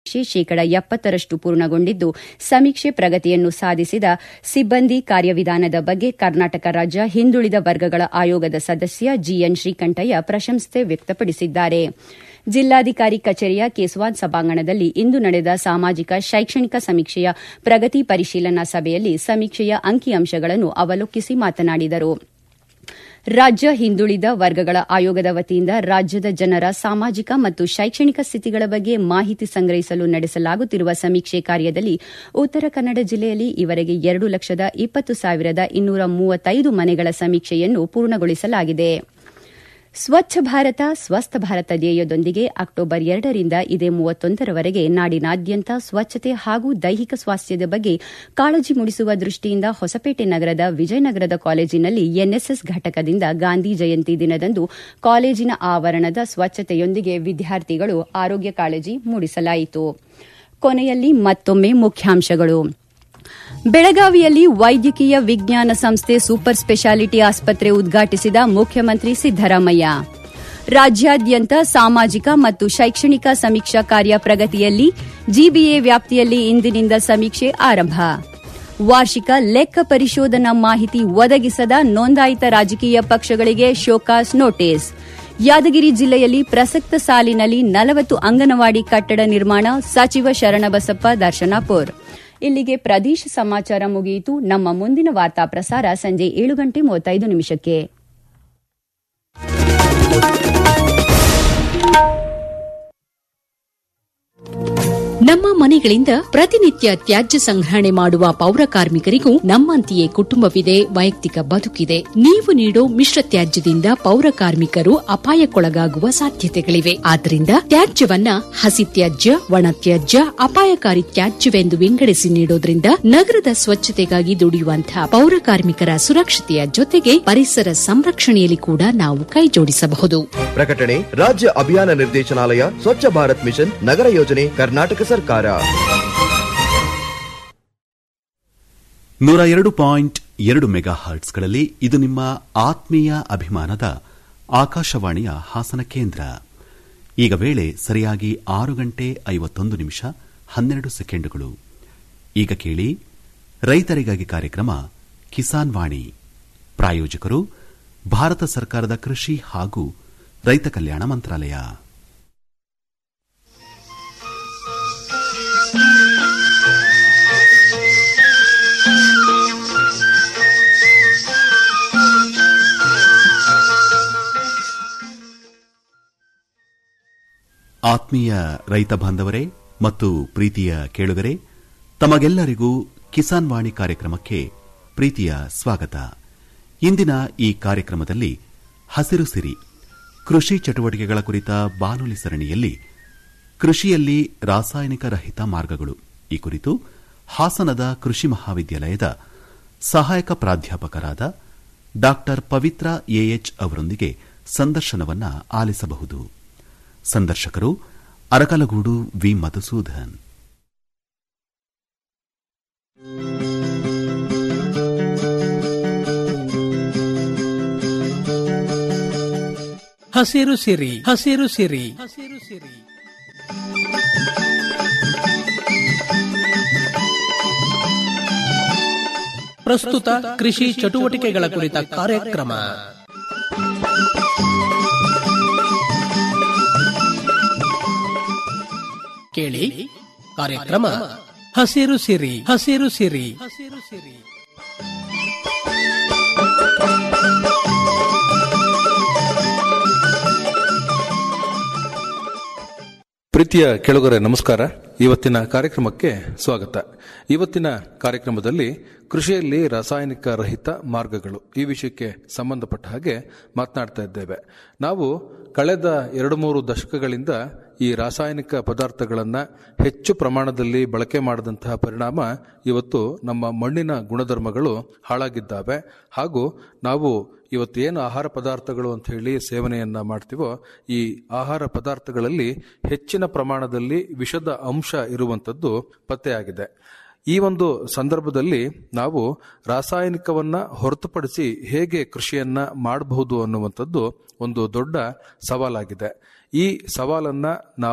ಶೇಕಡ ಎಪ್ಪತ್ತರಷ್ಟು ಪೂರ್ಣಗೊಂಡಿದ್ದು ಸಮೀಕ್ಷೆ ಪ್ರಗತಿಯನ್ನು ಸಾಧಿಸಿದ ಸಿಬ್ಬಂದಿ ಕಾರ್ಯವಿಧಾನದ ಬಗ್ಗೆ ಕರ್ನಾಟಕ ರಾಜ್ಯ ಹಿಂದುಳಿದ ವರ್ಗಗಳ ಆಯೋಗದ ಸದಸ್ಯ ಜಿಎನ್ ಶ್ರೀಕಂಠಯ್ಯ ಪ್ರಶಂಸೆ ವ್ಯಕ್ತಪಡಿಸಿದ್ದಾರೆ ಜಿಲ್ಲಾಧಿಕಾರಿ ಕಚೇರಿಯ ಕೇಸವಾನ್ ಸಭಾಂಗಣದಲ್ಲಿ ಇಂದು ನಡೆದ ಸಾಮಾಜಿಕ ಶೈಕ್ಷಣಿಕ ಸಮೀಕ್ಷೆಯ ಪ್ರಗತಿ ಪರಿಶೀಲನಾ ಸಭೆಯಲ್ಲಿ ಸಮೀಕ್ಷೆಯ ಅಂಕಿಅಂಶಗಳನ್ನು ಅವಲೋಕಿಸಿ ಮಾತನಾಡಿದರು ರಾಜ್ಯ ಹಿಂದುಳಿದ ವರ್ಗಗಳ ಆಯೋಗದ ವತಿಯಿಂದ ರಾಜ್ಯದ ಜನರ ಸಾಮಾಜಿಕ ಮತ್ತು ಶೈಕ್ಷಣಿಕ ಸ್ಥಿತಿಗಳ ಬಗ್ಗೆ ಮಾಹಿತಿ ಸಂಗ್ರಹಿಸಲು ನಡೆಸಲಾಗುತ್ತಿರುವ ಸಮೀಕ್ಷೆ ಕಾರ್ಯದಲ್ಲಿ ಉತ್ತರ ಕನ್ನಡ ಜಿಲ್ಲೆಯಲ್ಲಿ ಈವರೆಗೆ ಎರಡು ಲಕ್ಷದ ಇಪ್ಪತ್ತು ಸಾವಿರದ ಇನ್ನೂರ ಮೂವತ್ತೈದು ಮನೆಗಳ ಸಮೀಕ್ಷೆಯನ್ನು ಪೂರ್ಣಗೊಳಿಸಲಾಗಿದೆ ಸ್ವಚ್ಛ ಭಾರತ ಸ್ವಸ್ಥ ಭಾರತ ಧ್ಯೇಯದೊಂದಿಗೆ ಅಕ್ಟೋಬರ್ ಎರಡರಿಂದ ಇದೇ ಮೂವತ್ತೊಂದರವರೆಗೆ ನಾಡಿನಾದ್ಯಂತ ಸ್ವಚ್ಛತೆ ಹಾಗೂ ದೈಹಿಕ ಸ್ವಾಸ್ಥ್ಯದ ಬಗ್ಗೆ ಕಾಳಜಿ ಮೂಡಿಸುವ ದೃಷ್ಟಿಯಿಂದ ಹೊಸಪೇಟೆ ನಗರದ ವಿಜಯನಗರದ ಕಾಲೇಜಿನಲ್ಲಿ ಎನ್ಎಸ್ಎಸ್ ಘಟಕದಿಂದ ಗಾಂಧಿ ಜಯಂತಿ ದಿನದಂದು ಕಾಲೇಜಿನ ಆವರಣದ ಸ್ವಚ್ಛತೆಯೊಂದಿಗೆ ವಿದ್ಯಾರ್ಥಿಗಳು ಆರೋಗ್ಯ ಕಾಳಜಿ ಮೂಡಿಸಲಾಯಿತು ಕೊನೆಯಲ್ಲಿ ಮತ್ತೊಮ್ಮೆ ಮುಖ್ಯಾಂಶಗಳು ಬೆಳಗಾವಿಯಲ್ಲಿ ವೈದ್ಯಕೀಯ ವಿಜ್ಞಾನ ಸಂಸ್ಥೆ ಸೂಪರ್ ಸ್ಪೆಷಾಲಿಟಿ ಆಸ್ಪತ್ರೆ ಉದ್ಘಾಟಿಸಿದ ಮುಖ್ಯಮಂತ್ರಿ ಸಿದ್ದರಾಮಯ್ಯ ರಾಜ್ಯಾದ್ಯಂತ ಸಾಮಾಜಿಕ ಮತ್ತು ಶೈಕ್ಷಣಿಕ ಸಮೀಕ್ಷಾ ಕಾರ್ಯ ಪ್ರಗತಿಯಲ್ಲಿ ಜಿಬಿಎ ವ್ಯಾಪ್ತಿಯಲ್ಲಿ ಇಂದಿನಿಂದ ಸಮೀಕ್ಷೆ ಆರಂಭ ವಾರ್ಷಿಕ ಲೆಕ್ಕ ಪರಿಶೋಧನಾ ಮಾಹಿತಿ ಒದಗಿಸದ ನೋಂದಾಯಿತ ರಾಜಕೀಯ ಪಕ್ಷಗಳಿಗೆ ಶೋಕಾಸ್ ನೋಟಿಸ್ ಯಾದಗಿರಿ ಜಿಲ್ಲೆಯಲ್ಲಿ ಪ್ರಸಕ್ತ ಸಾಲಿನಲ್ಲಿ ನಲವತ್ತು ಅಂಗನವಾಡಿ ಕಟ್ಟಡ ನಿರ್ಮಾಣ ಸಚಿವ ಶರಣಬಸಪ್ಪ ದರ್ಶನಾಪುರ್ ಇಲ್ಲಿಗೆ ಪ್ರದೇಶ ಸಮಾಚಾರ ಮುಗಿಯಿತು ನಮ್ಮ ಮುಂದಿನ ವಾರ್ತಾ ಪ್ರಸಾರ ಸಂಜೆ ಏಳು ಗಂಟೆ ಮೂವತ್ತೈದು ನಿಮಿಷಕ್ಕೆ ನಮ್ಮ ಮನೆಗಳಿಂದ ಪ್ರತಿನಿತ್ಯ ತ್ಯಾಜ್ಯ ಸಂಗ್ರಹಣೆ ಮಾಡುವ ಪೌರ ಕಾರ್ಮಿಕರಿಗೂ ನಮ್ಮಂತೆಯೇ ಕುಟುಂಬವಿದೆ ವೈಯಕ್ತಿಕ ಬದುಕಿದೆ ನೀವು ನೀಡೋ ಮಿಶ್ರ ತ್ಯಾಜ್ಯದಿಂದ ಪೌರ ಕಾರ್ಮಿಕರು ಅಪಾಯಕ್ಕೊಳಗಾಗುವ ಸಾಧ್ಯತೆಗಳಿವೆ ಆದ್ದರಿಂದ ತ್ಯಾಜ್ಯವನ್ನ ಹಸಿ ತ್ಯಾಜ್ಯ ಒಣ ತ್ಯಾಜ್ಯ ಅಪಾಯಕಾರಿ ತ್ಯಾಜ್ಯವೆಂದು ವಿಂಗಡಿಸಿ ನೀಡೋದ್ರಿಂದ ನಗರದ ಸ್ವಚ್ಛತೆಗಾಗಿ ದುಡಿಯುವಂತಹ ಪೌರ ಕಾರ್ಮಿಕರ ಸುರಕ್ಷತೆಯ ಜೊತೆಗೆ ಪರಿಸರ ಸಂರಕ್ಷಣೆಯಲ್ಲಿ ಕೂಡ ನಾವು ಕೈಜೋಡಿಸಬಹುದು ಪ್ರಕಟಣೆ ರಾಜ್ಯ ಅಭಿಯಾನ ನಿರ್ದೇಶನಾಲಯ ಸ್ವಚ್ಛ ಭಾರತ್ ಮಿಷನ್ ನಗರ ಯೋಜನೆ ಕರ್ನಾಟಕ ಸರ್ಕಾರ ನೂರ ಎರಡು ಪಾಯಿಂಟ್ ಎರಡು ಮೆಗಾ ಹರ್ಟ್ಸ್ಗಳಲ್ಲಿ ಇದು ನಿಮ್ಮ ಆತ್ಮೀಯ ಅಭಿಮಾನದ ಆಕಾಶವಾಣಿಯ ಹಾಸನ ಕೇಂದ್ರ ಈಗ ವೇಳೆ ಸರಿಯಾಗಿ ಆರು ಗಂಟೆ ಐವತ್ತೊಂದು ನಿಮಿಷ ಹನ್ನೆರಡು ಸೆಕೆಂಡುಗಳು ಈಗ ಕೇಳಿ ರೈತರಿಗಾಗಿ ಕಾರ್ಯಕ್ರಮ ಕಿಸಾನ್ ವಾಣಿ ಪ್ರಾಯೋಜಕರು ಭಾರತ ಸರ್ಕಾರದ ಕೃಷಿ ಹಾಗೂ ರೈತ ಕಲ್ಯಾಣ ಮಂತ್ರಾಲಯ ಆತ್ಮೀಯ ರೈತ ಬಾಂಧವರೇ ಮತ್ತು ಪ್ರೀತಿಯ ಕೇಳುಗರೆ ತಮಗೆಲ್ಲರಿಗೂ ಕಿಸಾನ್ ವಾಣಿ ಕಾರ್ಯಕ್ರಮಕ್ಕೆ ಪ್ರೀತಿಯ ಸ್ವಾಗತ ಇಂದಿನ ಈ ಕಾರ್ಯಕ್ರಮದಲ್ಲಿ ಹಸಿರು ಸಿರಿ ಕೃಷಿ ಚಟುವಟಿಕೆಗಳ ಕುರಿತ ಬಾನುಲಿ ಸರಣಿಯಲ್ಲಿ ಕೃಷಿಯಲ್ಲಿ ರಾಸಾಯನಿಕ ರಹಿತ ಮಾರ್ಗಗಳು ಈ ಕುರಿತು ಹಾಸನದ ಕೃಷಿ ಮಹಾವಿದ್ಯಾಲಯದ ಸಹಾಯಕ ಪ್ರಾಧ್ಯಾಪಕರಾದ ಡಾ ಪವಿತ್ರ ಎಎಚ್ ಅವರೊಂದಿಗೆ ಸಂದರ್ಶನವನ್ನ ಆಲಿಸಬಹುದು ಸಂದರ್ಶಕರು ಅರಕಲಗೂಡು ವಿ ಮಧುಸೂದನ್ ಹಸಿರು ಸಿರಿ ಹಸಿರು ಸಿರಿ ಹಸಿರು ಸಿರಿ ಪ್ರಸ್ತುತ ಕೃಷಿ ಚಟುವಟಿಕೆಗಳ ಕುರಿತ ಕಾರ್ಯಕ್ರಮ ಕೇಳಿ ಕಾರ್ಯಕ್ರಮ ಹಸಿರು ಸಿರಿ ಹಸಿರು ಸಿರಿ ಹಸಿರು ಸಿರಿ ಪ್ರೀತಿಯ ಕೆಳಗರೆ ನಮಸ್ಕಾರ ಇವತ್ತಿನ ಕಾರ್ಯಕ್ರಮಕ್ಕೆ ಸ್ವಾಗತ ಇವತ್ತಿನ ಕಾರ್ಯಕ್ರಮದಲ್ಲಿ ಕೃಷಿಯಲ್ಲಿ ರಾಸಾಯನಿಕ ರಹಿತ ಮಾರ್ಗಗಳು ಈ ವಿಷಯಕ್ಕೆ ಸಂಬಂಧಪಟ್ಟ ಹಾಗೆ ಮಾತನಾಡ್ತಾ ಇದ್ದೇವೆ ನಾವು ಕಳೆದ ಎರಡು ಮೂರು ದಶಕಗಳಿಂದ ಈ ರಾಸಾಯನಿಕ ಪದಾರ್ಥಗಳನ್ನು ಹೆಚ್ಚು ಪ್ರಮಾಣದಲ್ಲಿ ಬಳಕೆ ಮಾಡದಂತಹ ಪರಿಣಾಮ ಇವತ್ತು ನಮ್ಮ ಮಣ್ಣಿನ ಗುಣಧರ್ಮಗಳು ಹಾಳಾಗಿದ್ದಾವೆ ಹಾಗೂ ನಾವು ಇವತ್ತೇನು ಆಹಾರ ಪದಾರ್ಥಗಳು ಅಂತ ಹೇಳಿ ಸೇವನೆಯನ್ನ ಮಾಡ್ತೀವೋ ಈ ಆಹಾರ ಪದಾರ್ಥಗಳಲ್ಲಿ ಹೆಚ್ಚಿನ ಪ್ರಮಾಣದಲ್ಲಿ ವಿಷದ ಅಂಶ ಇರುವಂತದ್ದು ಪತ್ತೆಯಾಗಿದೆ ಈ ಒಂದು ಸಂದರ್ಭದಲ್ಲಿ ನಾವು ರಾಸಾಯನಿಕವನ್ನ ಹೊರತುಪಡಿಸಿ ಹೇಗೆ ಕೃಷಿಯನ್ನ ಮಾಡಬಹುದು ಅನ್ನುವಂಥದ್ದು ಒಂದು ದೊಡ್ಡ ಸವಾಲಾಗಿದೆ ಈ ಸವಾಲನ್ನ ನಾವು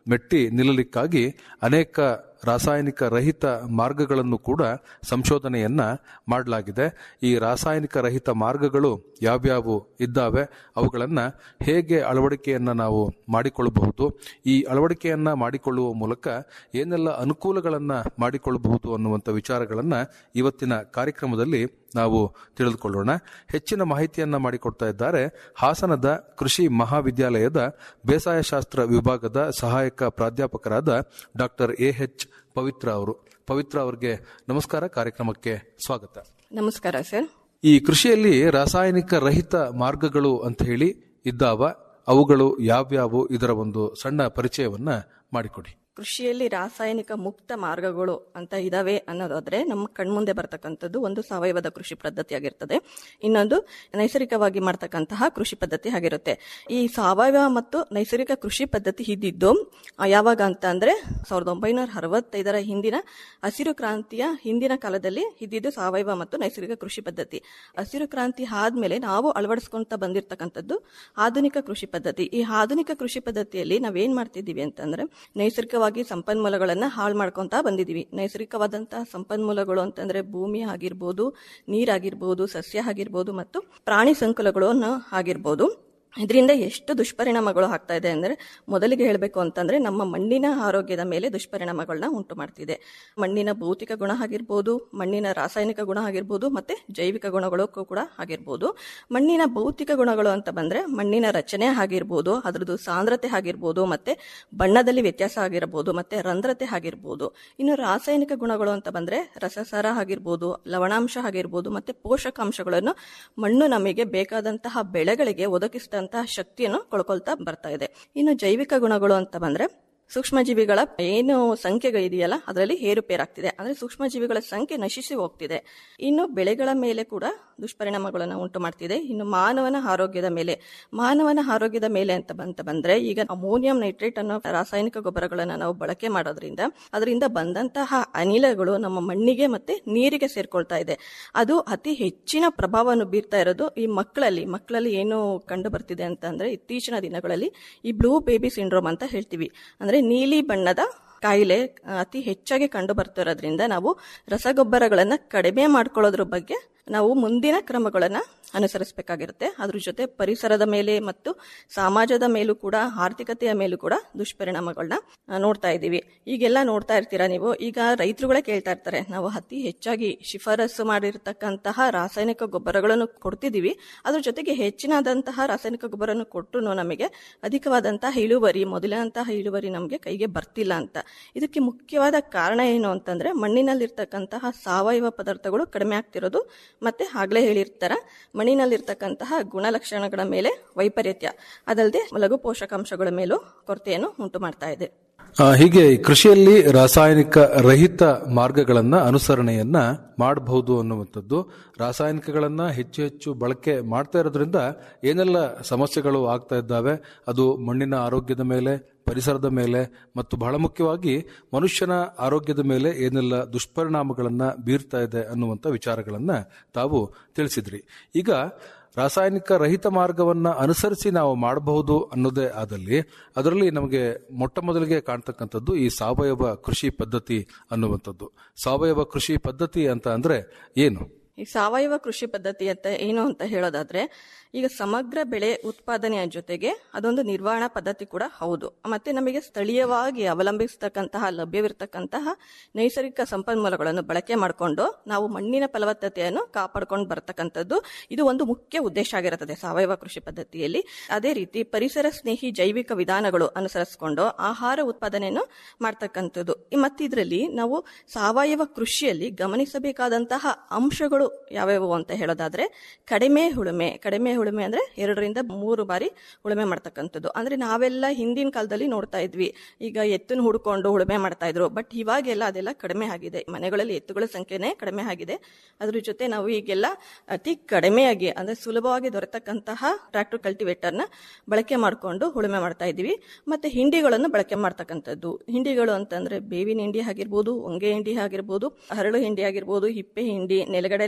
ಮೆಟ್ಟಿ ನಿಲ್ಲಲಿಕ್ಕಾಗಿ ಅನೇಕ ರಾಸಾಯನಿಕ ರಹಿತ ಮಾರ್ಗಗಳನ್ನು ಕೂಡ ಸಂಶೋಧನೆಯನ್ನ ಮಾಡಲಾಗಿದೆ ಈ ರಾಸಾಯನಿಕ ರಹಿತ ಮಾರ್ಗಗಳು ಯಾವ್ಯಾವು ಇದ್ದಾವೆ ಅವುಗಳನ್ನ ಹೇಗೆ ಅಳವಡಿಕೆಯನ್ನ ನಾವು ಮಾಡಿಕೊಳ್ಳಬಹುದು ಈ ಅಳವಡಿಕೆಯನ್ನ ಮಾಡಿಕೊಳ್ಳುವ ಮೂಲಕ ಏನೆಲ್ಲ ಅನುಕೂಲಗಳನ್ನ ಮಾಡಿಕೊಳ್ಳಬಹುದು ಅನ್ನುವಂಥ ವಿಚಾರಗಳನ್ನ ಇವತ್ತಿನ ಕಾರ್ಯಕ್ರಮದಲ್ಲಿ ನಾವು ತಿಳಿದುಕೊಳ್ಳೋಣ ಹೆಚ್ಚಿನ ಮಾಹಿತಿಯನ್ನ ಮಾಡಿಕೊಡ್ತಾ ಇದ್ದಾರೆ ಹಾಸನದ ಕೃಷಿ ಮಹಾವಿದ್ಯಾಲಯದ ಬೇಸಾಯ ಶಾಸ್ತ್ರ ವಿಭಾಗದ ಸಹಾಯಕ ಪ್ರಾಧ್ಯಾಪಕರಾದ ಡಾಕ್ಟರ್ ಎ ಎಚ್ ಪವಿತ್ರ ಅವರು ಪವಿತ್ರ ಅವರಿಗೆ ನಮಸ್ಕಾರ ಕಾರ್ಯಕ್ರಮಕ್ಕೆ ಸ್ವಾಗತ ನಮಸ್ಕಾರ ಸರ್ ಈ ಕೃಷಿಯಲ್ಲಿ ರಾಸಾಯನಿಕ ರಹಿತ ಮಾರ್ಗಗಳು ಅಂತ ಹೇಳಿ ಇದ್ದಾವ ಅವುಗಳು ಯಾವ್ಯಾವು ಇದರ ಒಂದು ಸಣ್ಣ ಪರಿಚಯವನ್ನ ಮಾಡಿಕೊಡಿ ಕೃಷಿಯಲ್ಲಿ ರಾಸಾಯನಿಕ ಮುಕ್ತ ಮಾರ್ಗಗಳು ಅಂತ ಇದಾವೆ ಅನ್ನೋದಾದ್ರೆ ನಮ್ಮ ಕಣ್ಮುಂದೆ ಬರ್ತಕ್ಕಂಥದ್ದು ಒಂದು ಸಾವಯವದ ಕೃಷಿ ಪದ್ಧತಿ ಆಗಿರ್ತದೆ ಇನ್ನೊಂದು ನೈಸರ್ಗಿಕವಾಗಿ ಮಾಡ್ತಕ್ಕಂತಹ ಕೃಷಿ ಪದ್ಧತಿ ಆಗಿರುತ್ತೆ ಈ ಸಾವಯವ ಮತ್ತು ನೈಸರ್ಗಿಕ ಕೃಷಿ ಪದ್ಧತಿ ಇದ್ದಿದ್ದು ಆ, ಯಾವಾಗ ಅಂತ ಅಂದ್ರೆ ಸಾವಿರದ ಒಂಬೈನೂರ ಅರವತ್ತೈದರ ಹಿಂದಿನ ಹಸಿರು ಕ್ರಾಂತಿಯ ಹಿಂದಿನ ಕಾಲದಲ್ಲಿ ಇದ್ದಿದ್ದು ಸಾವಯವ ಮತ್ತು ನೈಸರ್ಗಿಕ ಕೃಷಿ ಪದ್ಧತಿ ಹಸಿರು ಕ್ರಾಂತಿ ಆದ್ಮೇಲೆ ನಾವು ಅಳವಡಿಸ್ಕೊಂತ ಬಂದಿರತಕ್ಕಂಥದ್ದು ಆಧುನಿಕ ಕೃಷಿ ಪದ್ಧತಿ ಈ ಆಧುನಿಕ ಕೃಷಿ ಪದ್ಧತಿಯಲ್ಲಿ ನಾವೇನ್ ಮಾಡ್ತಿದ್ದೀವಿ ಅಂತಂದ್ರೆ ನೈಸರ್ಗಿಕವಾಗಿ ಸಂಪನ್ಮೂಲಗಳನ್ನ ಹಾಳು ಮಾಡ್ಕೊಂತ ಬಂದಿದೀವಿ ನೈಸರ್ಗಿಕವಾದಂತಹ ಸಂಪನ್ಮೂಲಗಳು ಅಂತಂದ್ರೆ ಭೂಮಿ ಆಗಿರ್ಬೋದು ನೀರಾಗಿರ್ಬೋದು ಸಸ್ಯ ಆಗಿರ್ಬೋದು ಮತ್ತು ಪ್ರಾಣಿ ಸಂಕುಲಗಳನ್ನು ಆಗಿರ್ಬೋದು ಇದರಿಂದ ಎಷ್ಟು ದುಷ್ಪರಿಣಾಮಗಳು ಆಗ್ತಾ ಇದೆ ಅಂದ್ರೆ ಮೊದಲಿಗೆ ಹೇಳಬೇಕು ಅಂತಂದ್ರೆ ನಮ್ಮ ಮಣ್ಣಿನ ಆರೋಗ್ಯದ ಮೇಲೆ ದುಷ್ಪರಿಣಾಮಗಳನ್ನ ಉಂಟು ಮಾಡ್ತಿದೆ ಮಣ್ಣಿನ ಭೌತಿಕ ಗುಣ ಆಗಿರ್ಬೋದು ಮಣ್ಣಿನ ರಾಸಾಯನಿಕ ಗುಣ ಆಗಿರ್ಬೋದು ಮತ್ತೆ ಜೈವಿಕ ಗುಣಗಳು ಕೂಡ ಆಗಿರ್ಬೋದು ಮಣ್ಣಿನ ಭೌತಿಕ ಗುಣಗಳು ಅಂತ ಬಂದ್ರೆ ಮಣ್ಣಿನ ರಚನೆ ಆಗಿರ್ಬೋದು ಅದ್ರದ್ದು ಸಾಂದ್ರತೆ ಆಗಿರ್ಬೋದು ಮತ್ತೆ ಬಣ್ಣದಲ್ಲಿ ವ್ಯತ್ಯಾಸ ಆಗಿರ್ಬೋದು ಮತ್ತೆ ರಂಧ್ರತೆ ಆಗಿರ್ಬೋದು ಇನ್ನು ರಾಸಾಯನಿಕ ಗುಣಗಳು ಅಂತ ಬಂದ್ರೆ ರಸಸಾರ ಆಗಿರ್ಬೋದು ಲವಣಾಂಶ ಆಗಿರ್ಬೋದು ಮತ್ತೆ ಪೋಷಕಾಂಶಗಳನ್ನು ಮಣ್ಣು ನಮಗೆ ಬೇಕಾದಂತಹ ಬೆಳೆಗಳಿಗೆ ಒದಗಿಸಿದಂತಹ ಶಕ್ತಿಯನ್ನು ಕಳ್ಕೊಳ್ತಾ ಬರ್ತಾ ಇದೆ ಇನ್ನು ಜೈವಿಕ ಗುಣಗಳು ಅಂತ ಬಂದ್ರೆ ಸೂಕ್ಷ್ಮಜೀವಿಗಳ ಏನು ಸಂಖ್ಯೆಗಳು ಇದೆಯಲ್ಲ ಅದರಲ್ಲಿ ಏರುಪೇರಾಗ್ತಿದೆ ಅಂದ್ರೆ ಸೂಕ್ಷ್ಮಜೀವಿಗಳ ಸಂಖ್ಯೆ ನಶಿಸಿ ಹೋಗ್ತಿದೆ ಇನ್ನು ಬೆಳೆಗಳ ಮೇಲೆ ಕೂಡ ದುಷ್ಪರಿಣಾಮಗಳನ್ನು ಉಂಟು ಮಾಡ್ತಿದೆ ಇನ್ನು ಮಾನವನ ಆರೋಗ್ಯದ ಮೇಲೆ ಮಾನವನ ಆರೋಗ್ಯದ ಮೇಲೆ ಅಂತ ಬಂತ ಬಂದ್ರೆ ಈಗ ಅಮೋನಿಯಂ ನೈಟ್ರೇಟ್ ಅನ್ನೋ ರಾಸಾಯನಿಕ ಗೊಬ್ಬರಗಳನ್ನ ನಾವು ಬಳಕೆ ಮಾಡೋದ್ರಿಂದ ಅದರಿಂದ ಬಂದಂತಹ ಅನಿಲಗಳು ನಮ್ಮ ಮಣ್ಣಿಗೆ ಮತ್ತೆ ನೀರಿಗೆ ಸೇರ್ಕೊಳ್ತಾ ಇದೆ ಅದು ಅತಿ ಹೆಚ್ಚಿನ ಪ್ರಭಾವವನ್ನು ಬೀರ್ತಾ ಇರೋದು ಈ ಮಕ್ಕಳಲ್ಲಿ ಮಕ್ಕಳಲ್ಲಿ ಏನು ಕಂಡು ಬರ್ತಿದೆ ಅಂತ ಅಂದ್ರೆ ಇತ್ತೀಚಿನ ದಿನಗಳಲ್ಲಿ ಈ ಬ್ಲೂ ಬೇಬಿ ಸಿಂಡ್ರೋಮ್ ಅಂತ ಹೇಳ್ತೀವಿ ಅಂದ್ರೆ ನೀಲಿ ಬಣ್ಣದ ಕಾಯಿಲೆ ಆ, ಅತಿ ಹೆಚ್ಚಾಗಿ ಕಂಡು ಬರ್ತಿರೋದ್ರಿಂದ ನಾವು ರಸಗೊಬ್ಬರಗಳನ್ನ ಕಡಿಮೆ ಮಾಡ್ಕೊಳ್ಳೋದ್ರ ಬಗ್ಗೆ ನಾವು ಮುಂದಿನ ಕ್ರಮಗಳನ್ನ ಅನುಸರಿಸಬೇಕಾಗಿರುತ್ತೆ ಅದ್ರ ಜೊತೆ ಪರಿಸರದ ಮೇಲೆ ಮತ್ತು ಸಮಾಜದ ಮೇಲೂ ಕೂಡ ಆರ್ಥಿಕತೆಯ ಮೇಲೂ ಕೂಡ ದುಷ್ಪರಿಣಾಮಗಳನ್ನ ಆ, ನೋಡ್ತಾ ಇದ್ದೀವಿ ಈಗೆಲ್ಲ ನೋಡ್ತಾ ಇರ್ತೀರಾ ನೀವು ಈಗ ರೈತರುಗಳೇ ಕೇಳ್ತಾ ಇರ್ತಾರೆ ನಾವು ಅತಿ ಹೆಚ್ಚಾಗಿ ಶಿಫಾರಸು ಮಾಡಿರ್ತಕ್ಕಂತಹ ರಾಸಾಯನಿಕ ಗೊಬ್ಬರಗಳನ್ನು ಕೊಡ್ತಿದ್ದೀವಿ ಅದ್ರ ಜೊತೆಗೆ ಹೆಚ್ಚಿನದಂತಹ ರಾಸಾಯನಿಕ ಗೊಬ್ಬರನ್ನು ಕೊಟ್ಟು ನಮಗೆ ಅಧಿಕವಾದಂತಹ ಇಳುವರಿ ಮೊದಲಿನಂತಹ ಇಳುವರಿ ನಮಗೆ ಕೈಗೆ ಬರ್ತಿಲ್ಲ ಅಂತ ಇದಕ್ಕೆ ಮುಖ್ಯವಾದ ಕಾರಣ ಏನು ಅಂತಂದ್ರೆ ಮಣ್ಣಿನಲ್ಲಿರ್ತಕ್ಕಂತಹ ಸಾವಯವ ಪದಾರ್ಥಗಳು ಕಡಿಮೆ ಆಗ್ತಿರೋದು ಮತ್ತೆ ಆಗ್ಲೇ ಹೇಳಿರ್ತಾರ ಮಣ್ಣಿನಲ್ಲಿರ್ತಕ್ಕಂತಹ ಗುಣಲಕ್ಷಣಗಳ ಮೇಲೆ ವೈಪರೀತ್ಯ ಅದಲ್ಲದೆ ಲಘು ಪೋಷಕಾಂಶಗಳ ಮೇಲೂ ಕೊರತೆಯನ್ನು ಉಂಟು ಮಾಡ್ತಾ ಇದೆ ಆ, ಹೀಗೆ ಈ ಕೃಷಿಯಲ್ಲಿ ರಾಸಾಯನಿಕ ರಹಿತ ಮಾರ್ಗಗಳನ್ನ ಅನುಸರಣೆಯನ್ನ ಮಾಡಬಹುದು ಅನ್ನುವಂಥದ್ದು ರಾಸಾಯನಿಕಗಳನ್ನ ಹೆಚ್ಚು ಹೆಚ್ಚು ಬಳಕೆ ಮಾಡ್ತಾ ಇರೋದ್ರಿಂದ ಏನೆಲ್ಲ ಸಮಸ್ಯೆಗಳು ಆಗ್ತಾ ಇದ್ದಾವೆ ಅದು ಮಣ್ಣಿನ ಆರೋಗ್ಯದ ಮೇಲೆ ಪರಿಸರದ ಮೇಲೆ ಮತ್ತು ಬಹಳ ಮುಖ್ಯವಾಗಿ ಮನುಷ್ಯನ ಆರೋಗ್ಯದ ಮೇಲೆ ಏನೆಲ್ಲ ದುಷ್ಪರಿಣಾಮಗಳನ್ನ ಬೀರ್ತಾ ಇದೆ ಅನ್ನುವಂಥ ವಿಚಾರಗಳನ್ನ ತಾವು ತಿಳಿಸಿದ್ರಿ ಈಗ ರಾಸಾಯನಿಕ ರಹಿತ ಮಾರ್ಗವನ್ನ ಅನುಸರಿಸಿ ನಾವು ಮಾಡಬಹುದು ಅನ್ನೋದೇ ಆದಲ್ಲಿ ಅದರಲ್ಲಿ ನಮಗೆ ಮೊಟ್ಟ ಮೊದಲಿಗೆ ಕಾಣ್ತಕ್ಕಂಥದ್ದು ಈ ಸಾವಯವ ಕೃಷಿ ಪದ್ಧತಿ ಅನ್ನುವಂಥದ್ದು ಸಾವಯವ ಕೃಷಿ ಪದ್ಧತಿ ಅಂತ ಅಂದ್ರೆ ಏನು ಈ ಸಾವಯವ ಕೃಷಿ ಪದ್ಧತಿ ಅಂತ ಏನು ಅಂತ ಹೇಳೋದಾದ್ರೆ ಈಗ ಸಮಗ್ರ ಬೆಳೆ ಉತ್ಪಾದನೆಯ ಜೊತೆಗೆ ಅದೊಂದು ನಿರ್ವಹಣಾ ಪದ್ಧತಿ ಕೂಡ ಹೌದು ಮತ್ತೆ ನಮಗೆ ಸ್ಥಳೀಯವಾಗಿ ಅವಲಂಬಿಸತಕ್ಕಂತಹ ಲಭ್ಯವಿರತಕ್ಕಂತಹ ನೈಸರ್ಗಿಕ ಸಂಪನ್ಮೂಲಗಳನ್ನು ಬಳಕೆ ಮಾಡಿಕೊಂಡು ನಾವು ಮಣ್ಣಿನ ಫಲವತ್ತತೆಯನ್ನು ಕಾಪಾಡ್ಕೊಂಡು ಬರ್ತಕ್ಕಂಥದ್ದು ಇದು ಒಂದು ಮುಖ್ಯ ಉದ್ದೇಶ ಆಗಿರುತ್ತದೆ ಸಾವಯವ ಕೃಷಿ ಪದ್ಧತಿಯಲ್ಲಿ ಅದೇ ರೀತಿ ಪರಿಸರ ಸ್ನೇಹಿ ಜೈವಿಕ ವಿಧಾನಗಳು ಅನುಸರಿಸಿಕೊಂಡು ಆಹಾರ ಉತ್ಪಾದನೆಯನ್ನು ಮಾಡ್ತಕ್ಕಂಥದ್ದು ಮತ್ತೆ ಇದರಲ್ಲಿ ನಾವು ಸಾವಯವ ಕೃಷಿಯಲ್ಲಿ ಗಮನಿಸಬೇಕಾದಂತಹ ಅಂಶಗಳು ಯಾವ್ಯಾವು ಅಂತ ಹೇಳೋದಾದ್ರೆ ಕಡಿಮೆ ಉಳುಮೆ ಕಡಿಮೆ ಉಳುಮೆ ಅಂದ್ರೆ ಎರಡರಿಂದ ಮೂರು ಬಾರಿ ಉಳುಮೆ ಮಾಡ್ತಕ್ಕಂಥದ್ದು ಅಂದ್ರೆ ನಾವೆಲ್ಲ ಹಿಂದಿನ ಕಾಲದಲ್ಲಿ ನೋಡ್ತಾ ಇದ್ವಿ ಈಗ ಎತ್ತನ್ನು ಹುಡ್ಕೊಂಡು ಉಳುಮೆ ಮಾಡ್ತಾ ಇದ್ರು ಬಟ್ ಇವಾಗೆಲ್ಲ ಅದೆಲ್ಲ ಕಡಿಮೆ ಆಗಿದೆ ಮನೆಗಳಲ್ಲಿ ಎತ್ತುಗಳ ಸಂಖ್ಯೆನೇ ಕಡಿಮೆ ಆಗಿದೆ ಅದ್ರ ಜೊತೆ ನಾವು ಈಗೆಲ್ಲ ಅತಿ ಕಡಿಮೆಯಾಗಿ ಅಂದ್ರೆ ಸುಲಭವಾಗಿ ದೊರೆತಕ್ಕಂತಹ ಟ್ರಾಕ್ಟರ್ ಕಲ್ಟಿವೇಟರ್ನ ಬಳಕೆ ಮಾಡಿಕೊಂಡು ಉಳುಮೆ ಮಾಡ್ತಾ ಇದ್ವಿ ಮತ್ತೆ ಹಿಂಡಿಗಳನ್ನು ಬಳಕೆ ಮಾಡ್ತಕ್ಕಂಥದ್ದು ಹಿಂಡಿಗಳು ಅಂತಂದ್ರೆ ಬೇವಿನ ಹಿಂಡಿ ಆಗಿರ್ಬೋದು ಹೊಂಗೆ ಹಿಂಡಿ ಆಗಿರ್ಬೋದು ಹರಳು ಹಿಂಡಿ ಆಗಿರ್ಬೋದು ಹಿಪ್ಪೆ ಹಿಂಡಿ ನೆಲಗಡಲೆ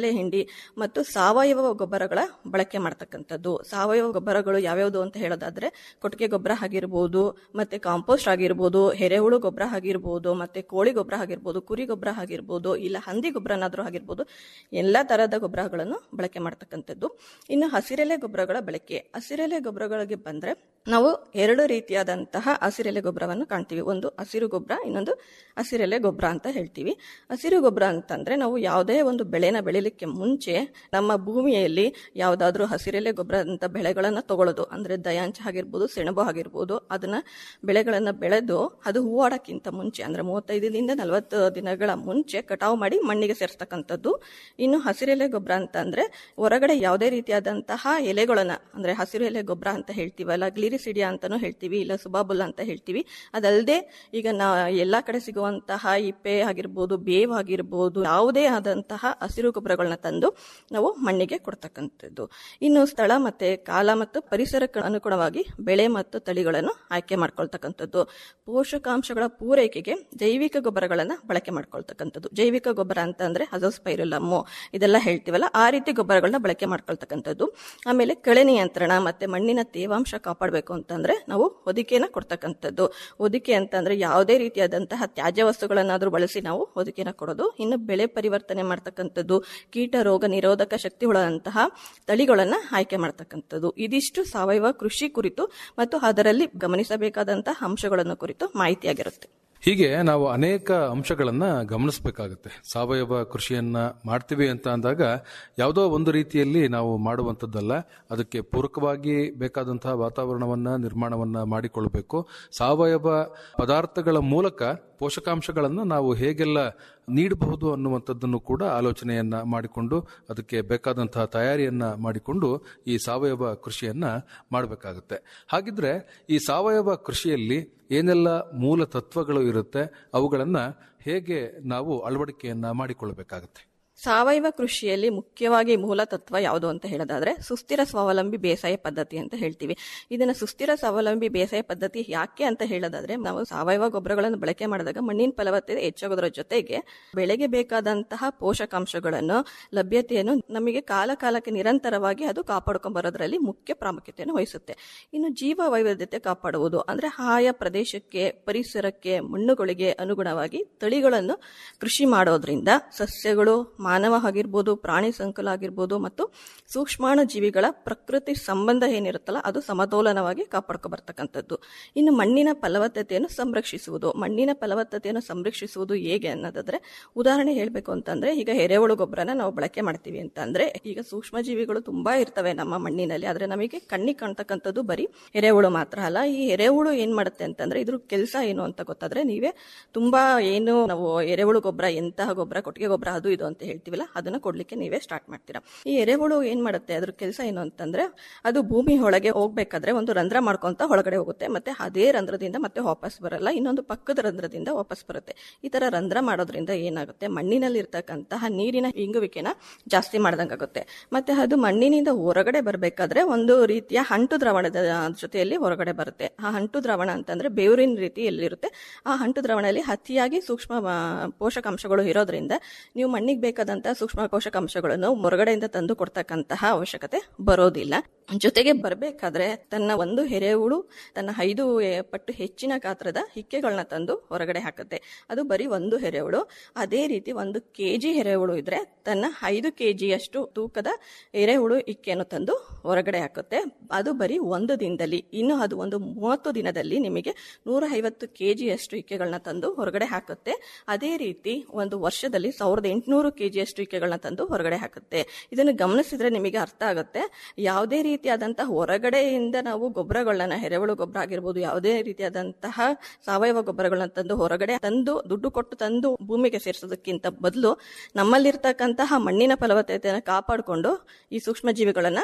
ಹಸಿರೆಲೆ ಹಿಂಡಿ ಮತ್ತು ಸಾವಯವ ಗೊಬ್ಬರಗಳ ಬಳಕೆ ಮಾಡ್ತಕ್ಕಂಥದ್ದು ಸಾವಯವ ಗೊಬ್ಬರಗಳು ಯಾವ್ಯಾವುದು ಅಂತ ಹೇಳೋದಾದ್ರೆ ಕೊಟ್ಟಿಗೆ ಗೊಬ್ಬರ ಆಗಿರ್ಬೋದು ಮತ್ತೆ ಕಾಂಪೋಸ್ಟ್ ಆಗಿರ್ಬೋದು ಎರೆಹುಳು ಗೊಬ್ಬರ ಆಗಿರ್ಬೋದು ಮತ್ತೆ ಕೋಳಿ ಗೊಬ್ಬರ ಆಗಿರ್ಬೋದು ಕುರಿ ಗೊಬ್ಬರ ಆಗಿರ್ಬೋದು ಇಲ್ಲ ಹಂದಿ ಗೊಬ್ಬರನಾದ್ರೂ ಆಗಿರ್ಬೋದು ಎಲ್ಲ ತರಹದ ಗೊಬ್ಬರಗಳನ್ನು ಬಳಕೆ ಮಾಡ್ತಕ್ಕಂಥದ್ದು ಇನ್ನು ಹಸಿರೆಲೆ ಗೊಬ್ಬರಗಳ ಬಳಕೆ ಹಸಿರೆಲೆ ಗೊಬ್ಬರಗಳಿಗೆ ಬಂದ್ರೆ ನಾವು ಎರಡು ರೀತಿಯಾದಂತಹ ಹಸಿರೆಲೆ ಗೊಬ್ಬರವನ್ನು ಕಾಣ್ತೀವಿ ಒಂದು ಹಸಿರು ಗೊಬ್ಬರ ಇನ್ನೊಂದು ಹಸಿರೆಲೆ ಗೊಬ್ಬರ ಅಂತ ಹೇಳ್ತೀವಿ ಹಸಿರು ಗೊಬ್ಬರ ಅಂತಂದ್ರೆ ನಾವು ಯಾವುದೇ ಒಂದು ಬೆಳೆನ ಬೆಳಿಲಿಕ್ಕೆ ಮುಂಚೆ ನಮ್ಮ ಭೂಮಿಯಲ್ಲಿ ಯಾವುದಾದ್ರೂ ಹಸಿರೆಲೆ ಗೊಬ್ಬರ ಅಂತ ಬೆಳೆಗಳನ್ನ ತಗೊಳ್ಳೋದು ಅಂದ್ರೆ ದಯಾಂಚ ಆಗಿರ್ಬೋದು ಸೆಣಬು ಆಗಿರ್ಬೋದು ಅದನ್ನ ಬೆಳೆಗಳನ್ನ ಬೆಳೆದು ಅದು ಹೂವಾಡಕ್ಕಿಂತ ಮುಂಚೆ ಅಂದ್ರೆ ಮೂವತ್ತೈದರಿಂದ ನಲವತ್ತು ದಿನಗಳ ಮುಂಚೆ ಕಟಾವು ಮಾಡಿ ಮಣ್ಣಿಗೆ ಸೇರಿಸ್ತಕ್ಕಂಥದ್ದು ಇನ್ನು ಹಸಿರೆಲೆ ಗೊಬ್ಬರ ಅಂತ ಅಂದ್ರೆ ಹೊರಗಡೆ ಯಾವುದೇ ರೀತಿಯಾದಂತಹ ಎಲೆಗಳನ್ನ ಅಂದ್ರೆ ಹಸಿರು ಎಲೆ ಗೊಬ್ಬರ ಅಂತ ಹೇಳ್ತೀವಲ್ಲ ಗ್ಲಿರಿಸಿಡಿಯಾ ಅಂತಾನೂ ಹೇಳ್ತೀವಿ ಇಲ್ಲ ಸುಬಾಬುಲ್ ಅಂತ ಹೇಳ್ತೀವಿ ಅದಲ್ಲದೆ ಈಗ ನಾ ಎಲ್ಲಾ ಕಡೆ ಸಿಗುವಂತಹ ಇಪ್ಪೆ ಆಗಿರ್ಬೋದು ಬೇವ್ ಆಗಿರ್ಬೋದು ಯಾವುದೇ ಆದಂತಹ ಹಸಿರು ಗೊಬ್ಬರಗಳನ್ನ ತಂದು ನಾವು ಮಣ್ಣಿಗೆ ಕೊಡ್ತಕ್ಕಂಥದ್ದು ಇನ್ನು ಸ್ಥಳ ಮತ್ತೆ ಕಾಲ ಮತ್ತು ಪರಿಸರಕ್ಕೆ ಅನುಗುಣವಾಗಿ ಬೆಳೆ ಮತ್ತು ತಳಿಗಳನ್ನು ಆಯ್ಕೆ ಮಾಡ್ಕೊಳ್ತಕ್ಕಂಥದ್ದು ಪೋಷಕಾಂಶಗಳ ಪೂರೈಕೆಗೆ ಜೈವಿಕ ಗೊಬ್ಬರಗಳನ್ನ ಬಳಕೆ ಮಾಡ್ಕೊಳ್ತಕ್ಕಂಥದ್ದು ಜೈವಿಕ ಗೊಬ್ಬರ ಅಂತ ಅಂದ್ರೆ ಅಜೋಸ್ಪೈರುಲಮ್ಮು ಇದೆಲ್ಲ ಹೇಳ್ತೀವಲ್ಲ ಆ ರೀತಿ ಗೊಬ್ಬರಗಳನ್ನ ಬಳಕೆ ಮಾಡ್ಕೊಳ್ತಕ್ಕಂಥದ್ದು ಆಮೇಲೆ ಕಳೆ ನಿಯಂತ್ರಣ ಮತ್ತೆ ಮಣ್ಣಿನ ತೇವಾಂಶ ಕಾಪಾಡಬೇಕು ಅಂತಂದ್ರೆ ನಾವು ಹೊದಿಕೆನ ಕೊಡ್ತಕ್ಕಂಥದ್ದು ಹೊದಿಕೆ ಅಂತಂದ್ರೆ ಯಾವುದೇ ರೀತಿಯಾದಂತಹ ತ್ಯಾಜ್ಯ ವಸ್ತುಗಳನ್ನಾದ್ರೂ ಬಳಸಿ ನಾವು ಹೊದಿಕೆನ ಕೊಡೋದು ಇನ್ನು ಬೆಳೆ ಪರಿವರ್ತನೆ ಮಾಡ್ತಕ್ಕಂಥದ್ದು ಕೀಟ ರೋಗ ನಿರೋಧಕ ಶಕ್ತಿ ಉಳ್ಳಂತಹ ತಳಿಗಳನ್ನ ಆಯ್ಕೆ ಮಾಡ್ತಕ್ಕಂಥದ್ದು ಇದಿಷ್ಟು ಸಾವಯವ ಕೃಷಿ ಕುರಿತು ಮತ್ತು ಅದರಲ್ಲಿ ಗಮನಿಸಬೇಕಾದಂತಹ ಅಂಶಗಳನ್ನು ಕುರಿತು ಮಾಹಿತಿಯಾಗಿರುತ್ತೆ ಹೀಗೆ ನಾವು ಅನೇಕ ಅಂಶಗಳನ್ನ ಗಮನಿಸಬೇಕಾಗುತ್ತೆ ಸಾವಯವ ಕೃಷಿಯನ್ನ ಮಾಡ್ತೀವಿ ಅಂತ ಅಂದಾಗ ಯಾವುದೋ ಒಂದು ರೀತಿಯಲ್ಲಿ ನಾವು ಮಾಡುವಂಥದ್ದಲ್ಲ ಅದಕ್ಕೆ ಪೂರಕವಾಗಿ ಬೇಕಾದಂತಹ ವಾತಾವರಣವನ್ನ ನಿರ್ಮಾಣವನ್ನ ಮಾಡಿಕೊಳ್ಬೇಕು ಸಾವಯವ ಪದಾರ್ಥಗಳ ಮೂಲಕ ಪೋಷಕಾಂಶಗಳನ್ನು ನಾವು ಹೇಗೆಲ್ಲ ನೀಡಬಹುದು ಅನ್ನುವಂಥದ್ದನ್ನು ಕೂಡ ಆಲೋಚನೆಯನ್ನ ಮಾಡಿಕೊಂಡು ಅದಕ್ಕೆ ಬೇಕಾದಂತಹ ತಯಾರಿಯನ್ನ ಮಾಡಿಕೊಂಡು ಈ ಸಾವಯವ ಕೃಷಿಯನ್ನ ಮಾಡಬೇಕಾಗುತ್ತೆ ಹಾಗಿದ್ರೆ ಈ ಸಾವಯವ ಕೃಷಿಯಲ್ಲಿ ಏನೆಲ್ಲ ಮೂಲ ತತ್ವಗಳು ಇರುತ್ತೆ ಅವುಗಳನ್ನ ಹೇಗೆ ನಾವು ಅಳವಡಿಕೆಯನ್ನ ಮಾಡಿಕೊಳ್ಳಬೇಕಾಗುತ್ತೆ ಸಾವಯವ ಕೃಷಿಯಲ್ಲಿ ಮುಖ್ಯವಾಗಿ ಮೂಲ ತತ್ವ ಯಾವುದು ಅಂತ ಹೇಳೋದಾದ್ರೆ ಸುಸ್ಥಿರ ಸ್ವಾವಲಂಬಿ ಬೇಸಾಯ ಪದ್ಧತಿ ಅಂತ ಹೇಳ್ತೀವಿ ಇದನ್ನ ಸುಸ್ಥಿರ ಸ್ವಾವಲಂಬಿ ಬೇಸಾಯ ಪದ್ಧತಿ ಯಾಕೆ ಅಂತ ಹೇಳೋದಾದ್ರೆ ನಾವು ಸಾವಯವ ಗೊಬ್ಬರಗಳನ್ನು ಬಳಕೆ ಮಾಡಿದಾಗ ಮಣ್ಣಿನ ಫಲವತ್ತತೆ ಹೆಚ್ಚಾಗೋದ್ರ ಜೊತೆಗೆ ಬೆಳೆಗೆ ಬೇಕಾದಂತಹ ಪೋಷಕಾಂಶಗಳನ್ನು ಲಭ್ಯತೆಯನ್ನು ನಮಗೆ ಕಾಲ ಕಾಲಕ್ಕೆ ನಿರಂತರವಾಗಿ ಅದು ಕಾಪಾಡ್ಕೊಂಡ್ ಬರೋದ್ರಲ್ಲಿ ಮುಖ್ಯ ಪ್ರಾಮುಖ್ಯತೆಯನ್ನು ವಹಿಸುತ್ತೆ ಇನ್ನು ಜೀವ ವೈವಿಧ್ಯತೆ ಕಾಪಾಡುವುದು ಅಂದ್ರೆ ಆಯಾ ಪ್ರದೇಶಕ್ಕೆ ಪರಿಸರಕ್ಕೆ ಮಣ್ಣುಗಳಿಗೆ ಅನುಗುಣವಾಗಿ ತಳಿಗಳನ್ನು ಕೃಷಿ ಮಾಡೋದ್ರಿಂದ ಸಸ್ಯಗಳು ಮಾನವ ಆಗಿರ್ಬೋದು ಪ್ರಾಣಿ ಸಂಕುಲ ಆಗಿರ್ಬೋದು ಮತ್ತು ಸೂಕ್ಷ್ಮಾಣು ಜೀವಿಗಳ ಪ್ರಕೃತಿ ಸಂಬಂಧ ಏನಿರುತ್ತಲ್ಲ ಅದು ಸಮತೋಲನವಾಗಿ ಕಾಪಾಡ್ಕೊ ಬರ್ತಕ್ಕಂಥದ್ದು ಇನ್ನು ಮಣ್ಣಿನ ಫಲವತ್ತತೆಯನ್ನು ಸಂರಕ್ಷಿಸುವುದು ಮಣ್ಣಿನ ಫಲವತ್ತತೆಯನ್ನು ಸಂರಕ್ಷಿಸುವುದು ಹೇಗೆ ಅನ್ನೋದಾದ್ರೆ ಉದಾಹರಣೆ ಹೇಳಬೇಕು ಅಂತಂದ್ರೆ ಈಗ ಎರೆಹುಳು ಗೊಬ್ಬರನ ನಾವು ಬಳಕೆ ಮಾಡ್ತೀವಿ ಅಂತಂದ್ರೆ ಈಗ ಸೂಕ್ಷ್ಮ ಜೀವಿಗಳು ತುಂಬಾ ಇರ್ತವೆ ನಮ್ಮ ಮಣ್ಣಿನಲ್ಲಿ ಆದ್ರೆ ನಮಗೆ ಕಣ್ಣಿಗೆ ಕಾಣ್ತಕ್ಕಂಥದ್ದು ಬರೀ ಎರೆಹುಳು ಮಾತ್ರ ಅಲ್ಲ ಈ ಎರೆಹುಳು ಏನ್ ಮಾಡುತ್ತೆ ಅಂತಂದ್ರೆ ಇದ್ರ ಕೆಲಸ ಏನು ಅಂತ ಗೊತ್ತಾದ್ರೆ ನೀವೇ ತುಂಬಾ ಏನು ನಾವು ಎರೆಹುಳು ಗೊಬ್ಬರ ಎಂತಹ ಗೊಬ್ಬರ ಕೊಟ್ಟಿಗೆ ಗೊಬ್ಬರ ಅದು ಇದು ಅಂತ ಹೇಳ್ತೀವಲ್ಲ ಅದನ್ನ ಕೊಡ್ಲಿಕ್ಕೆ ನೀವೇ ಸ್ಟಾರ್ಟ್ ಮಾಡ್ತೀರಾ ಈ ಎರೆಹುಳು ಏನ್ ಮಾಡುತ್ತೆ ಅದ್ರ ಕೆಲಸ ಏನು ಅಂತಂದ್ರೆ ಅದು ಭೂಮಿ ಒಳಗೆ ಹೋಗ್ಬೇಕಾದ್ರೆ ಒಂದು ರಂಧ್ರ ಮಾಡ್ಕೊಂತ ಒಳಗಡೆ ಹೋಗುತ್ತೆ ಮತ್ತೆ ಅದೇ ರಂಧ್ರದಿಂದ ಮತ್ತೆ ವಾಪಸ್ ಬರಲ್ಲ ಇನ್ನೊಂದು ಪಕ್ಕದ ರಂಧ್ರದಿಂದ ವಾಪಸ್ ಬರುತ್ತೆ ಈ ತರ ರಂಧ್ರ ಮಾಡೋದ್ರಿಂದ ಏನಾಗುತ್ತೆ ಮಣ್ಣಿನಲ್ಲಿ ಇರ್ತಕ್ಕಂತಹ ನೀರಿನ ಇಂಗುವಿಕೆನ ಜಾಸ್ತಿ ಮಾಡ್ದಂಗಾಗುತ್ತೆ ಮತ್ತೆ ಅದು ಮಣ್ಣಿನಿಂದ ಹೊರಗಡೆ ಬರಬೇಕಾದ್ರೆ ಒಂದು ರೀತಿಯ ಅಂಟು ದ್ರಾವಣದ ಜೊತೆಯಲ್ಲಿ ಹೊರಗಡೆ ಬರುತ್ತೆ ಆ ಅಂಟು ದ್ರಾವಣ ಅಂತಂದ್ರೆ ಬೇವರಿನ ರೀತಿ ಎಲ್ಲಿರುತ್ತೆ ಆ ಅಂಟು ದ್ರಾವಣದಲ್ಲಿ ಅತಿಯಾಗಿ ಸೂಕ್ಷ್ಮ ಆ, ಪೋಷಕಾಂಶಗಳು ಇರೋದ್ರಿಂದ ನೀವು ಮಣ್ಣಿಗೆ ಬೇಕಾದಂತಹ ಸೂಕ್ಷ್ಮ ಪೋಷಕಾಂಶಗಳನ್ನು ಹೊರಗಡೆಯಿಂದ ತಂದು ಕೊಡ್ತಕ್ಕಂತಹ ಅವಶ್ಯಕತೆ ಬರೋದಿಲ್ಲ ಜೊತೆಗೆ ಬರಬೇಕಾದ್ರೆ ತನ್ನ ಒಂದು ಎರೆಹುಳು ತನ್ನ ಐದು ಎ- ಪಟ್ಟು ಹೆಚ್ಚಿನ ಗಾತ್ರದ ಹಿಕ್ಕೆಗಳನ್ನ ತಂದು ಹೊರಗಡೆ ಹಾಕುತ್ತೆ ಅದು ಬರೀ ಒಂದು ಎರೆಹುಳು ಅದೇ ರೀತಿ ಒಂದು ಕೆಜಿ ಎರೆಹುಳು ಇದ್ರೆ ತನ್ನ ಐದು ಕೆಜಿಯಷ್ಟು ತೂಕದ ಎರೆಹುಳು ಇಕ್ಕೆಯನ್ನು ತಂದು ಹೊರಗಡೆ ಹಾಕುತ್ತೆ ಅದು ಬರೀ ಒಂದು ದಿನದಲ್ಲಿ ಇನ್ನು ಅದು ಒಂದು ಮೂವತ್ತು ದಿನದಲ್ಲಿ ನಿಮಗೆ ನೂರ ಐವತ್ತು ಕೆಜಿಯಷ್ಟು ಇಕ್ಕೆಗಳನ್ನ ತಂದು ಹೊರಗಡೆ ಹಾಕುತ್ತೆ ಅದೇ ರೀತಿ ಒಂದು ವರ್ಷದಲ್ಲಿ ಸಾವಿರದ ಎಂಟುನೂರು ಕೆಜಿಯಷ್ಟು ಇಕ್ಕೆಗಳನ್ನ ತಂದು ಹೊರಗಡೆ ಹಾಕುತ್ತೆ ಇದನ್ನು ಗಮನಿಸಿದ್ರೆ ನಿಮಗೆ ಅರ್ಥ ಆಗುತ್ತೆ ಯಾವುದೇ ರೀತಿಯಾದಂತಹ ಹೊರಗಡೆಯಿಂದ ನಾವು ಗೊಬ್ಬರಗಳನ್ನ ಎರೆಹುಳು ಗೊಬ್ಬರ ಆಗಿರ್ಬೋದು ಯಾವುದೇ ರೀತಿಯಾದಂತಹ ಸಾವಯವ ಗೊಬ್ಬರಗಳನ್ನ ತಂದು ಹೊರಗಡೆ ತಂದು ದುಡ್ಡು ಕೊಟ್ಟು ತಂದು ಭೂಮಿಗೆ ಸೇರಿಸೋದಕ್ಕಿಂತ ಬದಲು ನಮ್ಮಲ್ಲಿರ್ತಕ್ಕಂತಹ ಮಣ್ಣಿನ ಫಲವತ್ತತೆಯನ್ನು ಕಾಪಾಡಿಕೊಂಡು ಈ ಸೂಕ್ಷ್ಮ ಜೀವಿಗಳನ್ನ ಹೆಚ್ಚಿನ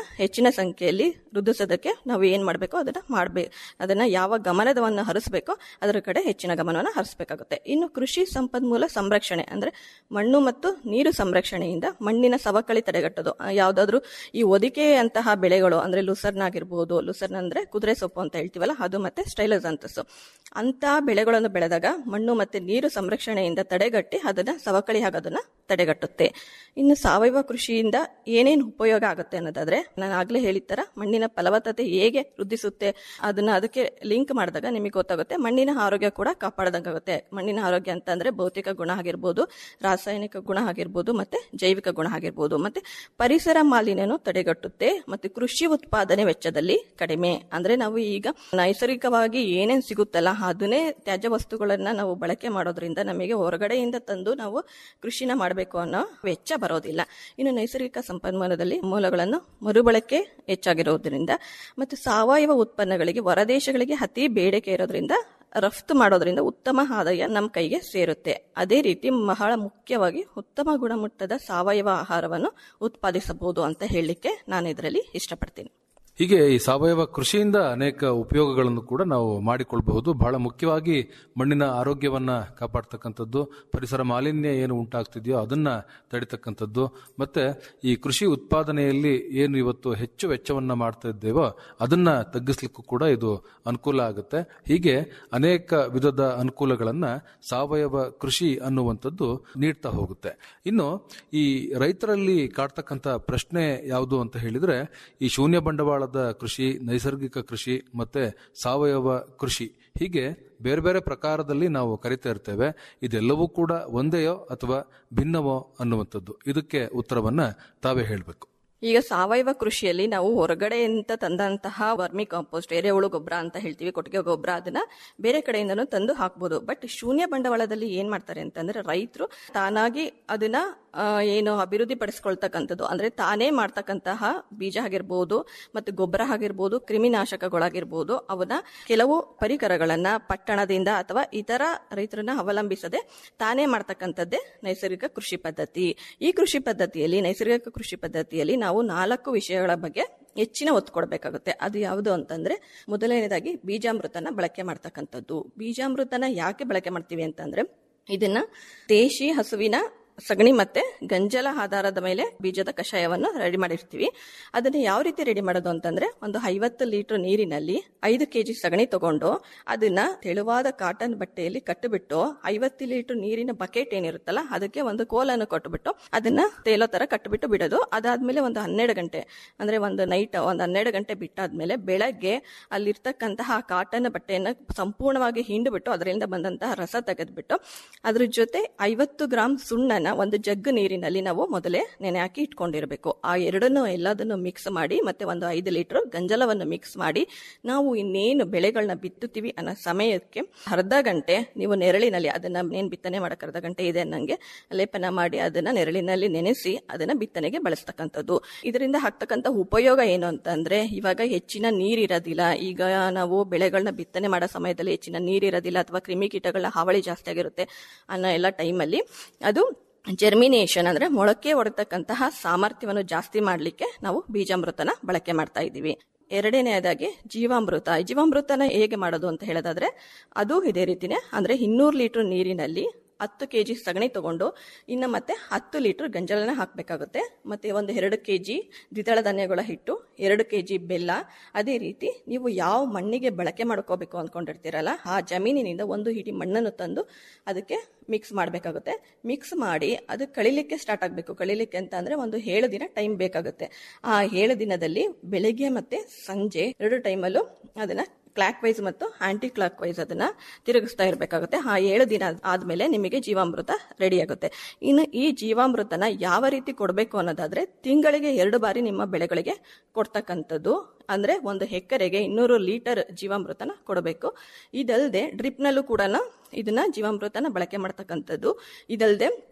ಸಂಖ್ಯೆಯಲ್ಲಿ ವೃದ್ಧಿಸೋದಕ್ಕೆ ನಾವು ಏನ್ ಮಾಡಬೇಕು ಅದನ್ನ ಮಾಡ್ಬೇಕು ಅದನ್ನ ಯಾವ ಗಮನದವನ್ನು ಹರಿಸಬೇಕೋ ಅದರ ಕಡೆ ಹೆಚ್ಚಿನ ಗಮನವನ್ನು ಹರಿಸಬೇಕಾಗುತ್ತೆ ಇನ್ನು ಕೃಷಿ ಸಂಪನ್ಮೂಲ ಸಂರಕ್ಷಣೆ ಅಂದ್ರೆ ಮಣ್ಣು ಮತ್ತು ನೀರು ಸಂರಕ್ಷಣೆಯಿಂದ ಮಣ್ಣಿನ ಸವಕಳಿ ತಡೆಗಟ್ಟೋದು ಆ, ಯಾವ್ದಾದ್ರು ಈ ಒದಿಕೆಯಂತಹ ಬೆಳೆಗಳು ಅಂದ್ರೆ ಲುಸರ್ನ್ ಆಗಿರ್ಬೋದು ಲುಸರ್ನ್ ಅಂದ್ರೆ ಕುದುರೆ ಸೊಪ್ಪು ಅಂತ ಹೇಳ್ತೀವಲ್ಲ ಅದು ಮತ್ತೆ ಸ್ಟೈಲಸ್ ಅಂತಸು ಅಂತ ಬೆಳೆಗಳನ್ನು ಬೆಳೆದಾಗ ಮಣ್ಣು ಮತ್ತೆ ನೀರು ಸಂರಕ್ಷಣೆಯಿಂದ ತಡೆಗಟ್ಟಿ ಅದನ್ನ ಸವಕಳಿ ಆಗೋದನ್ನ ತಡೆಗಟ್ಟುತ್ತೆ ಇನ್ನು ಸಾವಯವ ಕೃಷಿಯಿಂದ ಏನೇನು ಉಪಯೋಗ ಆಗುತ್ತೆ ಅನ್ನೋದಾದ್ರೆ ನಾನು ಆಗ್ಲೇ ಹೇಳಿದ ತರ ಮಣ್ಣಿನ ಫಲವತ್ತತೆ ಹೇಗೆ ವೃದ್ಧಿಸುತ್ತೆ ಅದನ್ನ ಅದಕ್ಕೆ ಲಿಂಕ್ ಮಾಡಿದಾಗ ನಿಮಗೆ ಗೊತ್ತಾಗುತ್ತೆ ಮಣ್ಣಿನ ಆರೋಗ್ಯ ಕೂಡ ಕಾಪಾಡದಂಗಾಗುತ್ತೆ ಮಣ್ಣಿನ ಆರೋಗ್ಯ ಅಂತ ಅಂದ್ರೆ ಭೌತಿಕ ಗುಣ ಆಗಿರ್ಬೋದು ರಾಸಾಯನಿಕ ಗುಣ ಆಗಿರ್ಬೋದು ಮತ್ತೆ ಜೈವಿಕ ಗುಣ ಆಗಿರ್ಬೋದು ಮತ್ತೆ ಪರಿಸರ ಮಾಲಿನ್ಯನು ತಡೆಗಟ್ಟುತ್ತೆ ಮತ್ತೆ ಕೃಷಿ ಉತ್ಪಾದನೆ ವೆಚ್ಚದಲ್ಲಿ ಕಡಿಮೆ ಅಂದ್ರೆ ನಾವು ಈಗ ನೈಸರ್ಗಿಕವಾಗಿ ಏನೇನ್ ಸಿಗುತ್ತಲ್ಲ ಅದನ್ನೇ ತ್ಯಾಜ್ಯ ವಸ್ತುಗಳನ್ನ ನಾವು ಬಳಕೆ ಮಾಡೋದ್ರಿಂದ ನಮಗೆ ಹೊರಗಡೆಯಿಂದ ತಂದು ನಾವು ಕೃಷಿನ ಮಾಡಬೇಕು ಅನ್ನೋ ವೆಚ್ಚ ಬರೋದಿಲ್ಲ ಇನ್ನು ನೈಸರ್ಗಿಕ ಸಂಪನ್ಮೂಲದಲ್ಲಿ ಮೂಲಗಳನ್ನು ಮರುಬಳಕೆ ಹೆಚ್ಚಾಗಿರೋದ್ರಿಂದ ಮತ್ತು ಸಾವಯವ ಉತ್ಪನ್ನಗಳಿಗೆ ಹೊರದೇಶಗಳಿಗೆ ಅತಿ ಬೇಡಿಕೆ ಇರೋದ್ರಿಂದ ರಫ್ತು ಮಾಡೋದ್ರಿಂದ ಉತ್ತಮ ಆದಾಯ ನಮ್ಮ ಕೈಗೆ ಸೇರುತ್ತೆ ಅದೇ ರೀತಿ ಬಹಳ ಮುಖ್ಯವಾಗಿ ಉತ್ತಮ ಗುಣಮಟ್ಟದ ಸಾವಯವ ಆಹಾರವನ್ನು ಉತ್ಪಾದಿಸಬಹುದು ಅಂತ ಹೇಳಲಿಕ್ಕೆ ನಾನು ಇದರಲ್ಲಿ ಇಷ್ಟಪಡ್ತೀನಿ ಹೀಗೆ ಈ ಸಾವಯವ ಕೃಷಿಯಿಂದ ಅನೇಕ ಉಪಯೋಗಗಳನ್ನು ಕೂಡ ನಾವು ಮಾಡಿಕೊಳ್ಬಹುದು ಬಹಳ ಮುಖ್ಯವಾಗಿ ಮಣ್ಣಿನ ಆರೋಗ್ಯವನ್ನ ಕಾಪಾಡ್ತಕ್ಕಂಥದ್ದು ಪರಿಸರ ಮಾಲಿನ್ಯ ಏನು ಉಂಟಾಗ್ತಿದೆಯೋ ಅದನ್ನ ತಡಿತಕ್ಕಂಥದ್ದು ಮತ್ತೆ ಈ ಕೃಷಿ ಉತ್ಪಾದನೆಯಲ್ಲಿ ಏನು ಇವತ್ತು ಹೆಚ್ಚು ವೆಚ್ಚವನ್ನ ಮಾಡ್ತಾ ಇದ್ದೇವೋ ಅದನ್ನ ತಗ್ಗಿಸ್ಲಿಕ್ಕೂ ಕೂಡ ಇದು ಅನುಕೂಲ ಆಗುತ್ತೆ ಹೀಗೆ ಅನೇಕ ವಿಧದ ಅನುಕೂಲಗಳನ್ನ ಸಾವಯವ ಕೃಷಿ ಅನ್ನುವಂಥದ್ದು ನೀಡ್ತಾ ಹೋಗುತ್ತೆ ಇನ್ನು ಈ ರೈತರಲ್ಲಿ ಕಾಡ್ತಕ್ಕಂಥ ಪ್ರಶ್ನೆ ಯಾವುದು ಅಂತ ಹೇಳಿದ್ರೆ ಈ ಶೂನ್ಯ ಬಂಡವಾಳದ ಕೃಷಿ ನೈಸರ್ಗಿಕ ಕೃಷಿ ಮತ್ತೆ ಸಾವಯವ ಕೃಷಿ ಹೀಗೆ ಬೇರೆ ಬೇರೆ ಪ್ರಕಾರದಲ್ಲಿ ನಾವು ಕರಿತಾ ಇರ್ತೇವೆ ಇದೆಲ್ಲವೂ ಕೂಡ ಒಂದೇಯೋ ಅಥವಾ ಭಿನ್ನವೋ ಅನ್ನುವಂಥದ್ದು ಇದಕ್ಕೆ ಉತ್ತರವನ್ನ ತಾವೇ ಹೇಳಬೇಕು ಈಗ ಸಾವಯವ ಕೃಷಿಯಲ್ಲಿ ನಾವು ಹೊರಗಡೆಯಿಂದ ತಂದಂತಹ ವರ್ಮಿ ಕಾಂಪೋಸ್ಟ್ ಎರೆಹುಳು ಗೊಬ್ಬರ ಅಂತ ಹೇಳ್ತೀವಿ ಕೊಟ್ಟಿಗೆ ಗೊಬ್ಬರ ಅದನ್ನ ಬೇರೆ ಕಡೆಯಿಂದನೂ ತಂದು ಹಾಕ್ಬೋದು ಬಟ್ ಶೂನ್ಯ ಬಂಡವಾಳದಲ್ಲಿ ಏನ್ ಮಾಡ್ತಾರೆ ಅಂತಂದ್ರೆ ರೈತರು ತಾನಾಗಿ ಅದನ್ನ ಆ, ಏನು ಅಭಿವೃದ್ಧಿ ಪಡಿಸ್ಕೊಳ್ತಕ್ಕಂಥದ್ದು ಅಂದ್ರೆ ತಾನೇ ಮಾಡ್ತಕ್ಕಂತಹ ಬೀಜ ಆಗಿರ್ಬೋದು ಮತ್ತು ಗೊಬ್ಬರ ಆಗಿರ್ಬೋದು ಕ್ರಿಮಿನಾಶಕಗಳಾಗಿರ್ಬೋದು ಅವನ್ನ ಕೆಲವು ಪರಿಕರಗಳನ್ನ ಪಟ್ಟಣದಿಂದ ಅಥವಾ ಇತರ ರೈತರನ್ನ ಅವಲಂಬಿಸದೆ ತಾನೇ ಮಾಡ್ತಕ್ಕಂಥದ್ದೇ ನೈಸರ್ಗಿಕ ಕೃಷಿ ಪದ್ಧತಿ ಈ ಕೃಷಿ ಪದ್ಧತಿಯಲ್ಲಿ ನೈಸರ್ಗಿಕ ಕೃಷಿ ಪದ್ಧತಿಯಲ್ಲಿ ನಾವು ನಾಲ್ಕು ವಿಷಯಗಳ ಬಗ್ಗೆ ಹೆಚ್ಚಿನ ಒತ್ತು ಕೊಡಬೇಕಾಗುತ್ತೆ ಅದು ಯಾವುದು ಅಂತಂದ್ರೆ ಮೊದಲನೇದಾಗಿ ಬೀಜಾಮೃತನ ಬಳಕೆ ಮಾಡ್ತಕ್ಕಂಥದ್ದು ಬೀಜಾಮೃತನ ಯಾಕೆ ಬಳಕೆ ಮಾಡ್ತೀವಿ ಅಂತಂದ್ರೆ ಇದನ್ನ ದೇಶಿ ಹಸುವಿನ ಸಗಣಿ ಮತ್ತೆ ಗಂಜಲ ಆಧಾರದ ಮೇಲೆ ಬೀಜದ ಕಷಾಯವನ್ನು ರೆಡಿ ಮಾಡಿರ್ತೀವಿ ಅದನ್ನ ಯಾವ ರೀತಿ ರೆಡಿ ಮಾಡೋದು ಅಂತಂದ್ರೆ ಒಂದು ಐವತ್ತು ಲೀಟರ್ ನೀರಿನಲ್ಲಿ ಐದು ಕೆಜಿ ಸಗಣಿ ತಗೊಂಡು ಅದನ್ನ ತೆಳುವಾದ ಕಾಟನ್ ಬಟ್ಟೆಯಲ್ಲಿ ಕಟ್ಟಿಬಿಟ್ಟು ಐವತ್ತು ಲೀಟರ್ ನೀರಿನ ಬಕೆಟ್ ಏನಿರುತ್ತಲ್ಲ ಅದಕ್ಕೆ ಒಂದು ಕೋಲನ್ನು ಕೊಟ್ಟುಬಿಟ್ಟು ಅದನ್ನ ತೇಲೋ ತರ ಕಟ್ಟಿಬಿಟ್ಟು ಬಿಡೋದು ಅದಾದ್ಮೇಲೆ ಒಂದು ಹನ್ನೆರಡು ಗಂಟೆ ಅಂದ್ರೆ ಒಂದು ನೈಟ್ ಒಂದು ಹನ್ನೆರಡು ಗಂಟೆ ಬಿಟ್ಟಾದ್ಮೇಲೆ ಬೆಳಗ್ಗೆ ಅಲ್ಲಿರ್ತಕ್ಕಂತಹ ಕಾಟನ್ ಬಟ್ಟೆಯನ್ನ ಸಂಪೂರ್ಣವಾಗಿ ಹಿಂಡುಬಿಟ್ಟು ಅದರಿಂದ ಬಂದಂತಹ ರಸ ತೆಗೆದ್ಬಿಟ್ಟು ಅದ್ರ ಜೊತೆ ಐವತ್ತು ಗ್ರಾಂ ಸುಣ್ಣನ ಒಂದು ಜಗ್ ನೀರಿನಲ್ಲಿ ನಾವು ಮೊದಲೇ ನೆನೆ ಹಾಕಿ ಇಟ್ಕೊಂಡಿರಬೇಕು ಆ ಎರಡನ್ನು ಎಲ್ಲದನ್ನು ಮಿಕ್ಸ್ ಮಾಡಿ ಮತ್ತೆ ಒಂದು ಐದು ಲೀಟರ್ ಗಂಜಲವನ್ನು ಮಿಕ್ಸ್ ಮಾಡಿ ನಾವು ಇನ್ನೇನು ಬೆಳೆಗಳನ್ನ ಬಿತ್ತುತ್ತೀವಿ ಅನ್ನೋ ಸಮಯಕ್ಕೆ ಅರ್ಧ ಗಂಟೆ ನೀವು ನೆರಳಿನಲ್ಲಿ ಅದನ್ನ ಏನ್ ಬಿತ್ತನೆ ಮಾಡಕ್ ಅರ್ಧ ಗಂಟೆ ಇದೆ ಅನ್ನಂಗೆ ಲೇಪನ ಮಾಡಿ ಅದನ್ನ ನೆರಳಿನಲ್ಲಿ ನೆನೆಸಿ ಅದನ್ನ ಬಿತ್ತನೆಗೆ ಬಳಸ್ತಕ್ಕಂಥದ್ದು ಇದರಿಂದ ಆಗ್ತಕ್ಕಂಥ ಉಪಯೋಗ ಏನು ಅಂತಂದ್ರೆ ಇವಾಗ ಹೆಚ್ಚಿನ ನೀರಿರೋದಿಲ್ಲ ಈಗ ನಾವು ಬೆಳೆಗಳನ್ನ ಬಿತ್ತನೆ ಮಾಡೋ ಸಮಯದಲ್ಲಿ ಹೆಚ್ಚಿನ ನೀರಿರೋದಿಲ್ಲ ಅಥವಾ ಕ್ರಿಮಿಕೀಟಗಳ ಹಾವಳಿ ಜಾಸ್ತಿ ಆಗಿರುತ್ತೆ ಅನ್ನೋ ಎಲ್ಲ ಟೈಮಲ್ಲಿ ಅದು ಜರ್ಮಿನೇಷನ್ ಅಂದ್ರೆ ಮೊಳಕೆ ಹೊಡತಕ್ಕಂತಹ ಸಾಮರ್ಥ್ಯವನ್ನು ಜಾಸ್ತಿ ಮಾಡಲಿಕ್ಕೆ ನಾವು ಬೀಜಾಮೃತನ ಬಳಕೆ ಮಾಡ್ತಾ ಇದ್ದೀವಿ ಎರಡನೇದಾಗಿ ಜೀವಾಮೃತ ಜೀವಾಮೃತನ ಹೇಗೆ ಮಾಡೋದು ಅಂತ ಹೇಳೋದಾದ್ರೆ ಅದು ಇದೇ ರೀತಿನೇ ಅಂದ್ರೆ ಇನ್ನೂರು ಲೀಟರ್ ನೀರಿನಲ್ಲಿ ಹತ್ತು ಕೆ ಜಿ ಸಗಣಿ ತಗೊಂಡು ಇನ್ನು ಮತ್ತೆ ಹತ್ತು ಲೀಟರ್ ಗಂಜಲನ ಹಾಕಬೇಕಾಗುತ್ತೆ ಮತ್ತೆ ಒಂದು ಎರಡು ಕೆ ಜಿ ದ್ವಿದಳ ಧಾನ್ಯಗಳ ಹಿಟ್ಟು ಎರಡು ಕೆ ಜಿ ಬೆಲ್ಲ ಅದೇ ರೀತಿ ನೀವು ಯಾವ ಮಣ್ಣಿಗೆ ಬಳಕೆ ಮಾಡ್ಕೋಬೇಕು ಅಂದ್ಕೊಂಡಿರ್ತೀರಲ್ಲ ಆ ಜಮೀನಿನಿಂದ ಒಂದು ಹಿಡಿ ಮಣ್ಣನ್ನು ತಂದು ಅದಕ್ಕೆ ಮಿಕ್ಸ್ ಮಾಡಬೇಕಾಗುತ್ತೆ ಮಿಕ್ಸ್ ಮಾಡಿ ಅದು ಕಳಿಲಿಕ್ಕೆ ಸ್ಟಾರ್ಟ್ ಆಗಬೇಕು ಕಳಿಲಿಕ್ಕೆ ಅಂತ ಅಂದ್ರೆ ಒಂದು ಏಳು ದಿನ ಟೈಮ್ ಬೇಕಾಗುತ್ತೆ ಆ ಏಳು ದಿನದಲ್ಲಿ ಬೆಳಿಗ್ಗೆ ಮತ್ತೆ ಸಂಜೆ ಎರಡು ಟೈಮಲ್ಲೂ ಅದನ್ನ ಕ್ಲಾಕ್ ವೈಸ್ ಮತ್ತು ಆಂಟಿ ಕ್ಲಾಕ್ ವೈಸ್ ಅದನ್ನ ತಿರುಗಿಸ್ತಾ ಇರಬೇಕಾಗುತ್ತೆ ಆ ಏಳು ದಿನ ಆದ್ಮೇಲೆ ನಿಮಗೆ ಜೀವಾಮೃತ ರೆಡಿ ಆಗುತ್ತೆ ಇನ್ನು ಈ ಜೀವಾಮೃತನ ಯಾವ ರೀತಿ ಕೊಡಬೇಕು ಅನ್ನೋದಾದ್ರೆ ತಿಂಗಳಿಗೆ ಎರಡು ಬಾರಿ ನಿಮ್ಮ ಬೆಳೆಗಳಿಗೆ ಕೊಡ್ತಕ್ಕಂಥದ್ದು ಅಂದ್ರೆ ಒಂದು ಎಕರೆಗೆ ಇನ್ನೂರು ಲೀಟರ್ ಜೀವಾಮೃತನ ಕೊಡಬೇಕು ಇದಲ್ಲದೆ ಡ್ರಿಪ್ನಲ್ಲೂ ಕೂಡ ಇದನ್ನ ಜೀವಾಮೃತನ ಬಳಕೆ ಮಾಡ್ತಕ್ಕಂಥದ್ದು ಇದಲ್ಲದೆ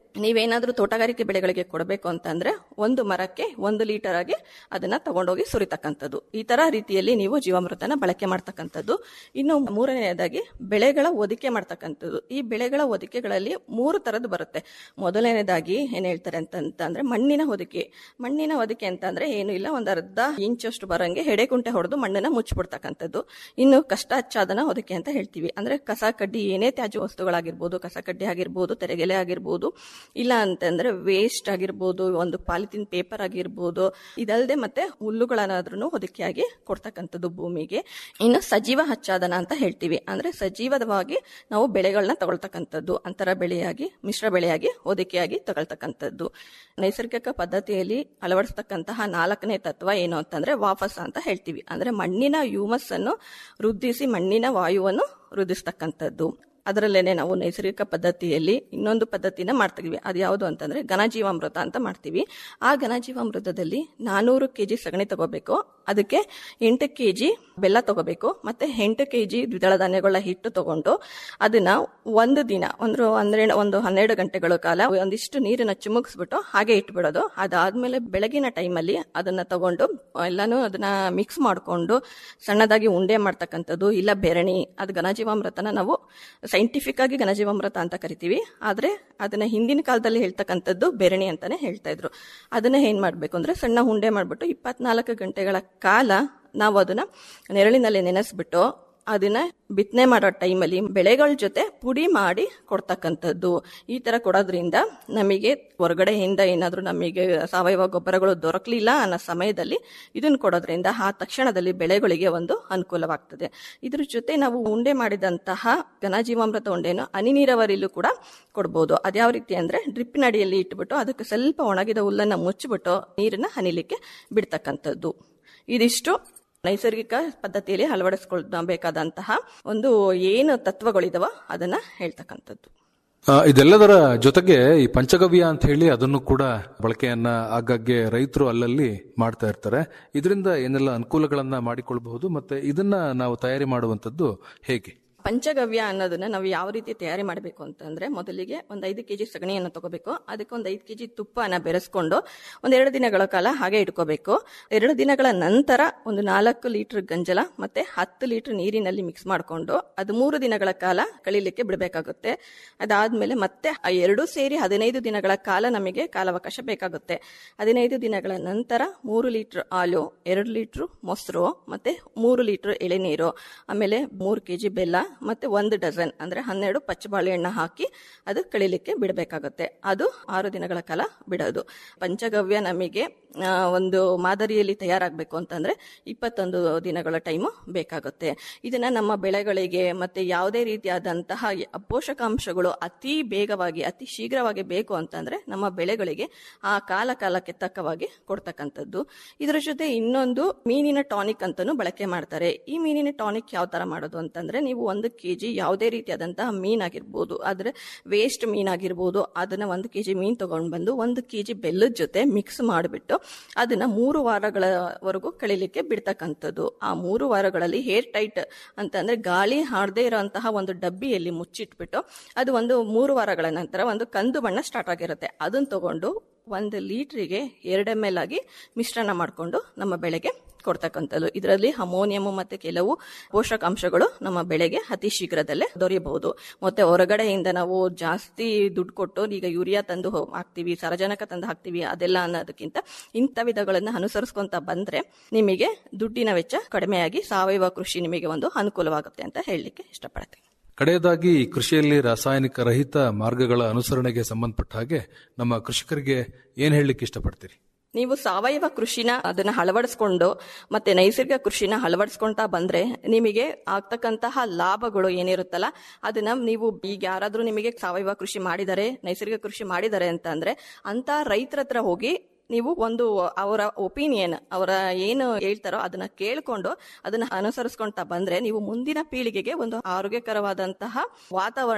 ನೀವೇನಾದ್ರೂ ತೋಟಗಾರಿಕೆ ಬೆಳೆಗಳಿಗೆ ಕೊಡಬೇಕು ಅಂತಂದ್ರೆ ಒಂದು ಮರಕ್ಕೆ ಒಂದು ಲೀಟರ್ ಆಗಿ ಅದನ್ನ ತಗೊಂಡೋಗಿ ಸುರಿತಕ್ಕಂಥದ್ದು ಈ ತರ ರೀತಿಯಲ್ಲಿ ನೀವು ಜೀವಾಮೃತನ ಬಳಕೆ ಮಾಡ್ತಕ್ಕಂಥದ್ದು ಇನ್ನು ಮೂರನೆಯದಾಗಿ ಬೆಳೆಗಳ ಒದಿಕೆ ಮಾಡ್ತಕ್ಕಂಥದ್ದು ಈ ಬೆಳೆಗಳ ಒದಿಕೆಗಳಲ್ಲಿ ಮೂರು ತರದ್ದು ಬರುತ್ತೆ ಮೊದಲನೇದಾಗಿ ಏನ್ ಹೇಳ್ತಾರೆ ಅಂತ ಅಂದ್ರೆ ಮಣ್ಣಿನ ಹೊದಿಕೆ ಮಣ್ಣಿನ ಹೊದಿಕೆ ಅಂತ ಅಂದ್ರೆ ಏನು ಇಲ್ಲ ಒಂದ್ ಅರ್ಧ ಇಂಚಷ್ಟು ಬರಂಗೆ ಹೆಡೆಕುಂಟೆ ಹೊಡೆದು ಮಣ್ಣನ್ನ ಮುಚ್ಚಿಬಿಡ್ತಕ್ಕಂಥದ್ದು ಇನ್ನು ಕಷ್ಟಾಚ್ಛಾದನ ಹೊದಿಕೆ ಅಂತ ಹೇಳ್ತೀವಿ ಅಂದ್ರೆ ಕಸ ಕಡ್ಡಿ ಏನೇ ತ್ಯಾಜ್ಯ ವಸ್ತುಗಳಾಗಿರ್ಬೋದು ಕಸ ಕಡ್ಡಿ ಆಗಿರ್ಬೋದು ತೆರೆಗೆಲೆ ಆಗಿರ್ಬೋದು ಇಲ್ಲ ಅಂತಂದ್ರೆ ವೇಸ್ಟ್ ಆಗಿರ್ಬೋದು ಒಂದು ಪಾಲಿಥಿನ್ ಪೇಪರ್ ಆಗಿರ್ಬೋದು ಇದಲ್ಲದೆ ಮತ್ತೆ ಹುಲ್ಲುಗಳನ್ನಾದ್ರೂ ಹೊದಿಕೆಯಾಗಿ ಕೊಡ್ತಕ್ಕಂಥದ್ದು ಭೂಮಿಗೆ ಇನ್ನು ಸಜೀವ ಹಚ್ಚಾದನ ಅಂತ ಹೇಳ್ತೀವಿ ಅಂದ್ರೆ ಸಜೀವವಾಗಿ ನಾವು ಬೆಳೆಗಳನ್ನ ತಗೊಳ್ತಕ್ಕಂಥದ್ದು ಅಂತರ ಬೆಳೆಯಾಗಿ ಮಿಶ್ರ ಬೆಳೆಯಾಗಿ ಹೊದಿಕೆಯಾಗಿ ತಗೊಳ್ತಕ್ಕಂಥದ್ದು ನೈಸರ್ಗಿಕ ಪದ್ಧತಿಯಲ್ಲಿ ಅಳವಡಿಸ್ತಕ್ಕಂತಹ ನಾಲ್ಕನೇ ತತ್ವ ಏನು ಅಂತಂದ್ರೆ ವಾಪಸ್ ಅಂತ ಹೇಳ್ತೀವಿ ಅಂದ್ರೆ ಮಣ್ಣಿನ ಹ್ಯೂಮಸ್ ಅನ್ನು ವೃದ್ಧಿಸಿ ಮಣ್ಣಿನ ವಾಯುವನ್ನು ವೃದ್ಧಿಸ್ತಕ್ಕಂಥದ್ದು ಅದರಲ್ಲೇನೆ ನಾವು ನೈಸರ್ಗಿಕ ಪದ್ಧತಿಯಲ್ಲಿ ಇನ್ನೊಂದು ಪದ್ಧತಿನ ಮಾಡ್ತೀವಿ ಅದು ಯಾವುದು ಅಂತಂದ್ರೆ ಘನಜೀವಾಮೃತ ಅಂತ ಮಾಡ್ತೀವಿ ಆ ಘನಜೀವಾಮೃತದಲ್ಲಿ ನಾನೂರು ಕೆಜಿ ಸಗಣಿ ತಗೋಬೇಕು ಅದಕ್ಕೆ ಎಂಟು ಕೆಜಿ ಬೆಲ್ಲ ತಗೋಬೇಕು ಮತ್ತೆ ಎಂಟು ಕೆಜಿ ದ್ವಿದಳ ಧಾನ್ಯಗಳ ಹಿಟ್ಟು ತಗೊಂಡು ಅದನ್ನ ಒಂದು ದಿನ ಒಂದು ಅಂದ್ರೆ ಒಂದು ಹನ್ನೆರಡು ಗಂಟೆಗಳ ಕಾಲ ಒಂದಿಷ್ಟು ನೀರನ್ನ ಚಿಮುಕ್ಸ್ಬಿಟ್ಟು ಹಾಗೆ ಇಟ್ಬಿಡೋದು ಅದಾದ್ಮೇಲೆ ಬೆಳಗಿನ ಟೈಮಲ್ಲಿ ಅದನ್ನ ತಗೊಂಡು ಎಲ್ಲಾನು ಅದನ್ನ ಮಿಕ್ಸ್ ಮಾಡ್ಕೊಂಡು ಸಣ್ಣದಾಗಿ ಉಂಡೆ ಮಾಡ್ತಕ್ಕಂಥದ್ದು ಇಲ್ಲ ಬೆರಣಿ ಅದು ಘನಜೀವಾಮೃತನ ನಾವು ಸೈಂಟಿಫಿಕ್ ಆಗಿ ಘನಜೀವಾಮೃತ ಅಂತ ಕರಿತೀವಿ ಆದ್ರೆ ಅದನ್ನ ಹಿಂದಿನ ಕಾಲದಲ್ಲಿ ಹೇಳ್ತಕ್ಕಂಥದ್ದು ಬೆರಣಿ ಅಂತಾನೆ ಹೇಳ್ತಾ ಇದ್ರು ಅದನ್ನ ಏನ್ ಮಾಡ್ಬೇಕು ಅಂದ್ರೆ ಸಣ್ಣ ಉಂಡೆ ಮಾಡ್ಬಿಟ್ಟು ಇಪ್ಪತ್ನಾಲ್ಕು ಗಂಟೆಗಳ ಕಾಲ ನಾವು ಅದನ್ನ ನೆರಳಿನಲ್ಲಿ ನೆನೆಸ್ಬಿಟ್ಟು ಅದನ್ನ ಬಿತ್ತನೆ ಮಾಡೋ ಟೈಮಲ್ಲಿ ಬೆಳೆಗಳ ಜೊತೆ ಪುಡಿ ಮಾಡಿ ಕೊಡ್ತಕ್ಕಂಥದ್ದು ಈ ತರ ಕೊಡೋದ್ರಿಂದ ನಮಗೆ ಹೊರಗಡೆಯಿಂದ ಏನಾದರೂ ನಮಗೆ ಸಾವಯವ ಗೊಬ್ಬರಗಳು ದೊರಕಲಿಲ್ಲ ಅನ್ನೋ ಸಮಯದಲ್ಲಿ ಇದನ್ನ ಕೊಡೋದ್ರಿಂದ ಆ ತಕ್ಷಣದಲ್ಲಿ ಬೆಳೆಗಳಿಗೆ ಒಂದು ಅನುಕೂಲವಾಗ್ತದೆ ಇದ್ರ ಜೊತೆ ನಾವು ಉಂಡೆ ಮಾಡಿದಂತಹ ಘನಜೀವಾಮೃತ ಉಂಡೆಯನ್ನು ಹನಿ ನೀರಾವರಿಲೂ ಕೂಡ ಕೊಡ್ಬೋದು ಅದ್ಯಾವ ರೀತಿ ಅಂದ್ರೆ ಡ್ರಿಪ್ಪಿನ ಅಡಿಯಲ್ಲಿ ಇಟ್ಬಿಟ್ಟು ಅದಕ್ಕೆ ಸ್ವಲ್ಪ ಒಣಗಿದ ಹುಲ್ಲನ್ನ ಮುಚ್ಚಿಬಿಟ್ಟು ನೀರನ್ನ ಹನಿಲಿಕ್ಕೆ ಬಿಡ್ತಕ್ಕಂಥದ್ದು ಇದಿಷ್ಟು ನೈಸರ್ಗಿಕ ಪದ್ಧತಿಯಲ್ಲಿ ಅಳವಡಿಸ್ಕೊಳ್ಬೇಕಾದಂತಹ ಒಂದು ಏನು ತತ್ವಗಳಿದಾವ ಅದನ್ನ ಹೇಳ್ತಕ್ಕಂಥದ್ದು ಆ, ಇದೆಲ್ಲದರ ಜೊತೆಗೆ ಈ ಪಂಚಗವ್ಯ ಅಂತ ಹೇಳಿ ಅದನ್ನು ಕೂಡ ಬಳಕೆಯನ್ನ ಆಗಾಗ್ಗೆ ರೈತರು ಅಲ್ಲಲ್ಲಿ ಮಾಡ್ತಾ ಇರ್ತಾರೆ ಇದರಿಂದ ಏನೆಲ್ಲ ಅನುಕೂಲಗಳನ್ನ ಮಾಡಿಕೊಳ್ಬಹುದು ಮತ್ತೆ ಇದನ್ನ ನಾವು ತಯಾರಿ ಮಾಡುವಂತದ್ದು ಹೇಗೆ ಪಂಚಗವ್ಯ ಅನ್ನೋದನ್ನ ನಾವು ಯಾವ ರೀತಿ ತಯಾರಿ ಮಾಡಬೇಕು ಅಂತಂದ್ರೆ ಮೊದಲಿಗೆ ಒಂದು ಐದು ಕೆಜಿ ಸಗಣಿಯನ್ನು ತಗೋಬೇಕು ಅದಕ್ಕೆ ಒಂದು ಐದು ಕೆಜಿ ತುಪ್ಪನ ಬೆರೆಸ್ಕೊಂಡು ಒಂದೆರಡು ದಿನಗಳ ಕಾಲ ಹಾಗೆ ಇಟ್ಕೋಬೇಕು ಎರಡು ದಿನಗಳ ನಂತರ ಒಂದು ನಾಲ್ಕು ಲೀಟರ್ ಗಂಜಲ ಮತ್ತೆ ಹತ್ತು ಲೀಟರ್ ನೀರಿನಲ್ಲಿ ಮಿಕ್ಸ್ ಮಾಡಿಕೊಂಡು ಅದು ಮೂರು ದಿನಗಳ ಕಾಲ ಕಳಿಲಿಕ್ಕೆ ಬಿಡಬೇಕಾಗುತ್ತೆ ಅದಾದ್ಮೇಲೆ ಮತ್ತೆ ಆ ಎರಡು ಸೇರಿ ಹದಿನೈದು ದಿನಗಳ ಕಾಲ ನಮಗೆ ಕಾಲಾವಕಾಶ ಬೇಕಾಗುತ್ತೆ ಹದಿನೈದು ದಿನಗಳ ನಂತರ ಮೂರು ಲೀಟರ್ ಹಾಲು ಎರಡು ಲೀಟರ್ ಮೊಸರು ಮತ್ತೆ ಮೂರು ಲೀಟರ್ ಎಳೆನೀರು ಆಮೇಲೆ ಮೂರು ಕೆಜಿ ಬೆಲ್ಲ ಮತ್ತೆ ಒಂದು ಡಜನ್ ಅಂದ್ರೆ ಹನ್ನೆರಡು ಪಚ್ಚ ಬಾಳೆಹಣ್ಣು ಹಾಕಿ ಅದು ಕಳಿಲಿಕ್ಕೆ ಬಿಡಬೇಕಾಗುತ್ತೆ ಅದು ಆರು ದಿನಗಳ ಕಾಲ ಬಿಡೋದು ಪಂಚಗವ್ಯ ನಮಗೆ ಆ, ಒಂದು ಮಾದರಿಯಲ್ಲಿ ತಯಾರಾಗಬೇಕು ಅಂತಂದ್ರೆ ಇಪ್ಪತ್ತೊಂದು ದಿನಗಳ ಟೈಮು ಬೇಕಾಗುತ್ತೆ ಇದನ್ನ ನಮ್ಮ ಬೆಳೆಗಳಿಗೆ ಮತ್ತೆ ಯಾವುದೇ ರೀತಿಯಾದಂತಹ ಯ- ಪೋಷಕಾಂಶಗಳು ಅತಿ ಬೇಗವಾಗಿ ಅತಿ ಶೀಘ್ರವಾಗಿ ಬೇಕು ಅಂತಂದ್ರೆ ನಮ್ಮ ಬೆಳೆಗಳಿಗೆ ಆ ಕಾಲ ಕಾಲಕ್ಕೆ ತಕ್ಕವಾಗಿ ಕೊಡ್ತಕ್ಕಂಥದ್ದು ಇದರ ಜೊತೆ ಇನ್ನೊಂದು ಮೀನಿನ ಟಾನಿಕ್ ಅಂತಾನು ಬಳಕೆ ಮಾಡ್ತಾರೆ ಈ ಮೀನಿನ ಟಾನಿಕ್ ಯಾವ ತರ ಮಾಡೋದು ಅಂತಂದ್ರೆ ನೀವು ಒಂದು ಕೆಜಿ ಯಾವುದೇ ರೀತಿಯಾದಂತಹ ಮೀನಾಗಿರ್ಬೋದು ಆದ್ರೆ ವೇಸ್ಟ್ ಮೀನಾಗಿರ್ಬೋದು ಅದನ್ನ ಒಂದು ಕೆಜಿ ಮೀನ್ ತಗೊಂಡು ಬಂದು ಒಂದು ಕೆಜಿ ಬೆಲ್ಲದ ಜೊತೆ ಮಿಕ್ಸ್ ಮಾಡಿಬಿಟ್ಟು ಅದನ್ನ ಮೂರು ವಾರಗಳವರೆಗೂ ಕಳಿಲಿಕ್ಕೆ ಬಿಡ್ತಕ್ಕಂಥದ್ದು ಆ ಮೂರು ವಾರಗಳಲ್ಲಿ ಹೇರ್ ಟೈಟ್ ಅಂತಂದ್ರೆ ಗಾಳಿ ಹಾಡದೇ ಇರೋಂತಹ ಒಂದು ಡಬ್ಬಿಯಲ್ಲಿ ಮುಚ್ಚಿಟ್ಬಿಟ್ಟು ಅದು ಒಂದು ಮೂರು ವಾರಗಳ ನಂತರ ಒಂದು ಕಂದು ಬಣ್ಣ ಸ್ಟಾರ್ಟ್ ಆಗಿರುತ್ತೆ ಅದನ್ನ ತಗೊಂಡು ಒಂದು ಲೀಟ್ರಿಗೆ ಎರಡು ಎಮ್ ಎಲ್ ಆಗಿ ಮಿಶ್ರಣ ಮಾಡಿಕೊಂಡು ನಮ್ಮ ಬೆಳೆಗೆ ಕೊಡ್ತಕ್ಕಂಥದ್ದು ಇದರಲ್ಲಿ ಅಮೋನಿಯಂ ಮತ್ತೆ ಕೆಲವು ಪೋಷಕಾಂಶಗಳು ನಮ್ಮ ಬೆಳೆಗೆ ಅತಿ ಶೀಘ್ರದಲ್ಲೇ ದೊರೆಯಬಹುದು ಮತ್ತೆ ಹೊರಗಡೆಯಿಂದ ನಾವು ಜಾಸ್ತಿ ದುಡ್ಡು ಕೊಟ್ಟು ಈಗ ಯೂರಿಯಾ ತಂದು ಹೋ- ಹಾಕ್ತಿವಿ ಸಾರಜನಕ ತಂದು ಹಾಕ್ತಿವಿ ಅದೆಲ್ಲ ಅನ್ನೋದಕ್ಕಿಂತ ಇಂಥ ವಿಧಗಳನ್ನ ಅನುಸರಿಸ್ಕೊಂತ ಬಂದ್ರೆ ನಿಮಗೆ ದುಡ್ಡಿನ ವೆಚ್ಚ ಕಡಿಮೆಯಾಗಿ ಸಾವಯವ ಕೃಷಿ ನಿಮಗೆ ಒಂದು ಅನುಕೂಲವಾಗುತ್ತೆ ಅಂತ ಹೇಳಲಿಕ್ಕೆ ಇಷ್ಟಪಡ್ತೀನಿ ಕಡೆಯದಾಗಿ ಈ ಕೃಷಿಯಲ್ಲಿ ರಾಸಾಯನಿಕ ರಹಿತ ಮಾರ್ಗಗಳ ಅನುಸರಣೆಗೆ ಸಂಬಂಧಪಟ್ಟ ಹಾಗೆ ನಮ್ಮ ಕೃಷಿಕರಿಗೆ ಏನ್ ಹೇಳಲಿಕ್ಕೆ ಇಷ್ಟಪಡ್ತೀರಿ ನೀವು ಸಾವಯವ ಕೃಷಿನ ಅದನ್ನ ಅಳವಡಿಸ್ಕೊಂಡು ಮತ್ತೆ ನೈಸರ್ಗಿಕ ಕೃಷಿನ ಅಳವಡಿಸ್ಕೊಂತಾ ಬಂದ್ರೆ ನಿಮಗೆ ಆಗ್ತಕ್ಕಂತಹ ಲಾಭಗಳು ಏನಿರುತ್ತಲ್ಲ ಅದನ್ನ ನೀವು ಈಗ ಯಾರಾದ್ರೂ ನಿಮಗೆ ಸಾವಯವ ಕೃಷಿ ಮಾಡಿದ್ದಾರೆ ನೈಸರ್ಗಿಕ ಕೃಷಿ ಮಾಡಿದ್ದಾರೆ ಅಂತ ಅಂದ್ರೆ ಅಂತ ರೈತರ ಹತ್ರ ಹೋಗಿ ನೀವು ಒಂದು ಅವರ ಒಪಿನಿಯನ್ ಅವರ ಏನು ಹೇಳ್ತಾರೋ ಅದನ್ನ ಕೇಳ್ಕೊಂಡು ಅದನ್ನ ಅನುಸರಿಸ್ಕೊಂತ ಬಂದ್ರೆ ನೀವು ಮುಂದಿನ ಪೀಳಿಗೆಗೆ ಒಂದು ಆರೋಗ್ಯಕರವಾದಂತಹ ವಾತಾವರಣನ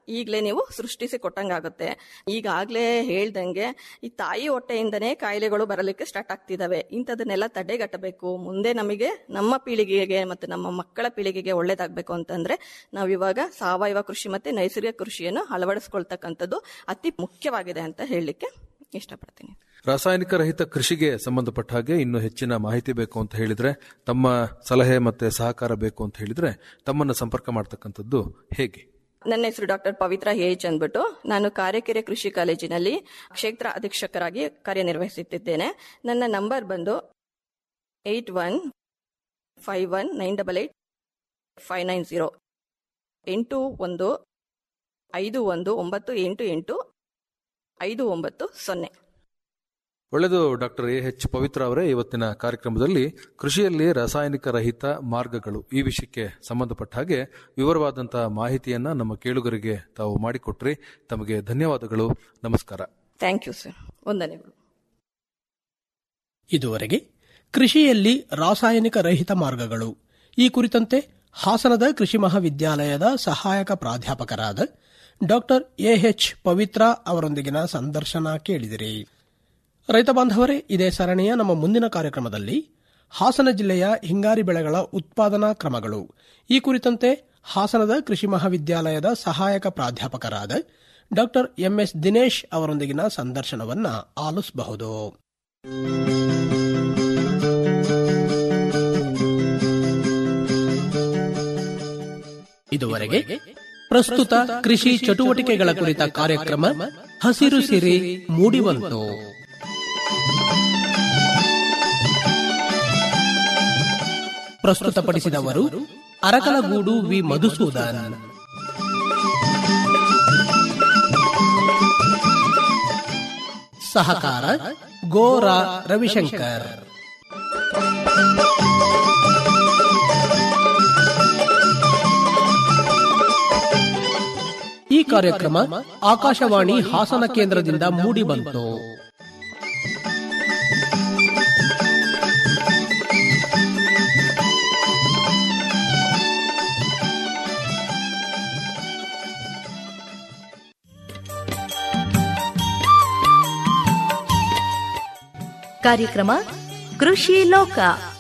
ಈಗಲೇ ನೀವು ಸೃಷ್ಟಿಸಿ ಕೊಟ್ಟಂಗಾಗುತ್ತೆ ಈಗಾಗಲೇ ಹೇಳ್ದಂಗೆ ಈ ತಾಯಿ ಹೊಟ್ಟೆಯಿಂದನೇ ಕಾಯಿಲೆಗಳು ಬರಲಿಕ್ಕೆ ಸ್ಟಾರ್ಟ್ ಆಗ್ತಿದಾವೆ ಇಂಥದನ್ನೆಲ್ಲ ತಡೆಗಟ್ಟಬೇಕು ಮುಂದೆ ನಮಗೆ ನಮ್ಮ ಪೀಳಿಗೆಗೆ ಮತ್ತು ನಮ್ಮ ಮಕ್ಕಳ ಪೀಳಿಗೆಗೆ ಒಳ್ಳೇದಾಗಬೇಕು ಅಂತಂದ್ರೆ ನಾವು ಇವಾಗ ಸಾವಯವ ಕೃಷಿ ಮತ್ತೆ ನೈಸರ್ಗಿಕ ಕೃಷಿಯನ್ನು ಅಳವಡಿಸ್ಕೊಳ್ತಕ್ಕಂಥದ್ದು ಅತಿ ಮುಖ್ಯವಾಗಿದೆ ಅಂತ ಹೇಳಲಿಕ್ಕೆ ಇಷ್ಟಪಡ್ತೀನಿ ರಾಸಾಯನಿಕ ರಹಿತ ಕೃಷಿಗೆ ಸಂಬಂಧಪಟ್ಟ ಹಾಗೆ ಇನ್ನು ಹೆಚ್ಚಿನ ಮಾಹಿತಿ ಬೇಕು ಅಂತ ಹೇಳಿದ್ರೆ ತಮ್ಮ ಸಲಹೆ ಮತ್ತೆ ಸಹಕಾರ ಬೇಕು ಅಂತ ಹೇಳಿದ್ರೆ ತಮ್ಮನ್ನು ಸಂಪರ್ಕ ಮಾಡ್ತಕ್ಕಂಥದ್ದು ಹೇಗೆ ನನ್ನ ಹೆಸರು ಡಾಕ್ಟರ್ ಪವಿತ್ರ ಹೇಜ್ ಅಂದ್ಬಿಟ್ಟು ನಾನು ಕಾರೆಕೆರೆ ಕೃಷಿ ಕಾಲೇಜಿನಲ್ಲಿ ಕ್ಷೇತ್ರ ಅಧೀಕ್ಷಕರಾಗಿ ಕಾರ್ಯನಿರ್ವಹಿಸುತ್ತಿದ್ದೇನೆ ನನ್ನ ನಂಬರ್ ಬಂದು eight one five one nine double eight five nine zero ಎಂಟು ಒಂದು ಐದು ಒಂದು ಒಂಬತ್ತು ಎಂಟು ಎಂಟು ಐದು ಒಂಬತ್ತು ಸೊನ್ನೆ ಒಳ್ಳೆಯದು ಡಾಕ್ಟರ್ ಎ ಎಚ್ ಪವಿತ್ರ ಅವರೇ ಇವತ್ತಿನ ಕಾರ್ಯಕ್ರಮದಲ್ಲಿ ಕೃಷಿಯಲ್ಲಿ ರಾಸಾಯನಿಕ ರಹಿತ ಮಾರ್ಗಗಳು ಈ ವಿಷಯಕ್ಕೆ ಸಂಬಂಧಪಟ್ಟ ಹಾಗೆ ವಿವರವಾದಂತಹ ಮಾಹಿತಿಯನ್ನ ನಮ್ಮ ಕೇಳುಗರಿಗೆ ತಾವು ಮಾಡಿಕೊಟ್ರಿ ತಮಗೆ ಧನ್ಯವಾದಗಳು ನಮಸ್ಕಾರ ಥ್ಯಾಂಕ್ ಯು ಸರ್ ವಂದನೆಗಳು ಇದುವರೆಗೆ ಕೃಷಿಯಲ್ಲಿ ರಾಸಾಯನಿಕ ರಹಿತ ಮಾರ್ಗಗಳು ಈ ಕುರಿತಂತೆ ಹಾಸನದ ಕೃಷಿ ಮಹಾವಿದ್ಯಾಲಯದ ಸಹಾಯಕ ಪ್ರಾಧ್ಯಾಪಕರಾದ ಡಾಕ್ಟರ್ ಎಎಚ್ ಪವಿತ್ರ ಅವರೊಂದಿಗಿನ ಸಂದರ್ಶನ ಕೇಳಿದಿರಿ ರೈತ ಬಾಂಧವರೇ ಇದೇ ಸರಣಿಯ ನಮ್ಮ ಮುಂದಿನ ಕಾರ್ಯಕ್ರಮದಲ್ಲಿ ಹಾಸನ ಜಿಲ್ಲೆಯ ಹಿಂಗಾರಿ ಬೆಳೆಗಳ ಉತ್ಪಾದನಾ ಕ್ರಮಗಳು ಈ ಕುರಿತಂತೆ ಹಾಸನದ ಕೃಷಿ ಮಹಾವಿದ್ಯಾಲಯದ ಸಹಾಯಕ ಪ್ರಾಧ್ಯಾಪಕರಾದ ಡಾಕ್ಟರ್ ಎಂಎಸ್ ದಿನೇಶ್ ಅವರೊಂದಿಗಿನ ಸಂದರ್ಶನವನ್ನ ಆಲಿಸಬಹುದು ಇದುವರೆಗೆ ಪ್ರಸ್ತುತ ಕೃಷಿ ಚಟುವಟಿಕೆಗಳ ಕುರಿತ ಕಾರ್ಯಕ್ರಮ ಹಸಿರು ಸಿರಿ ಮೂಡಿಬಂತು ಪ್ರಸ್ತುತಪಡಿಸಿದವರು ಅರಕಲಗೂಡು ವಿ ಮಧುಸೂದನ್ ಸಹಕಾರ ಗೋರಾ ರವಿಶಂಕರ್ ಈ ಕಾರ್ಯಕ್ರಮ ಆಕಾಶವಾಣಿ ಹಾಸನ ಕೇಂದ್ರದಿಂದ ಮೂಡಿಬಂತು ಕಾರ್ಯಕ್ರಮ ಕೃಷಿ ಲೋಕ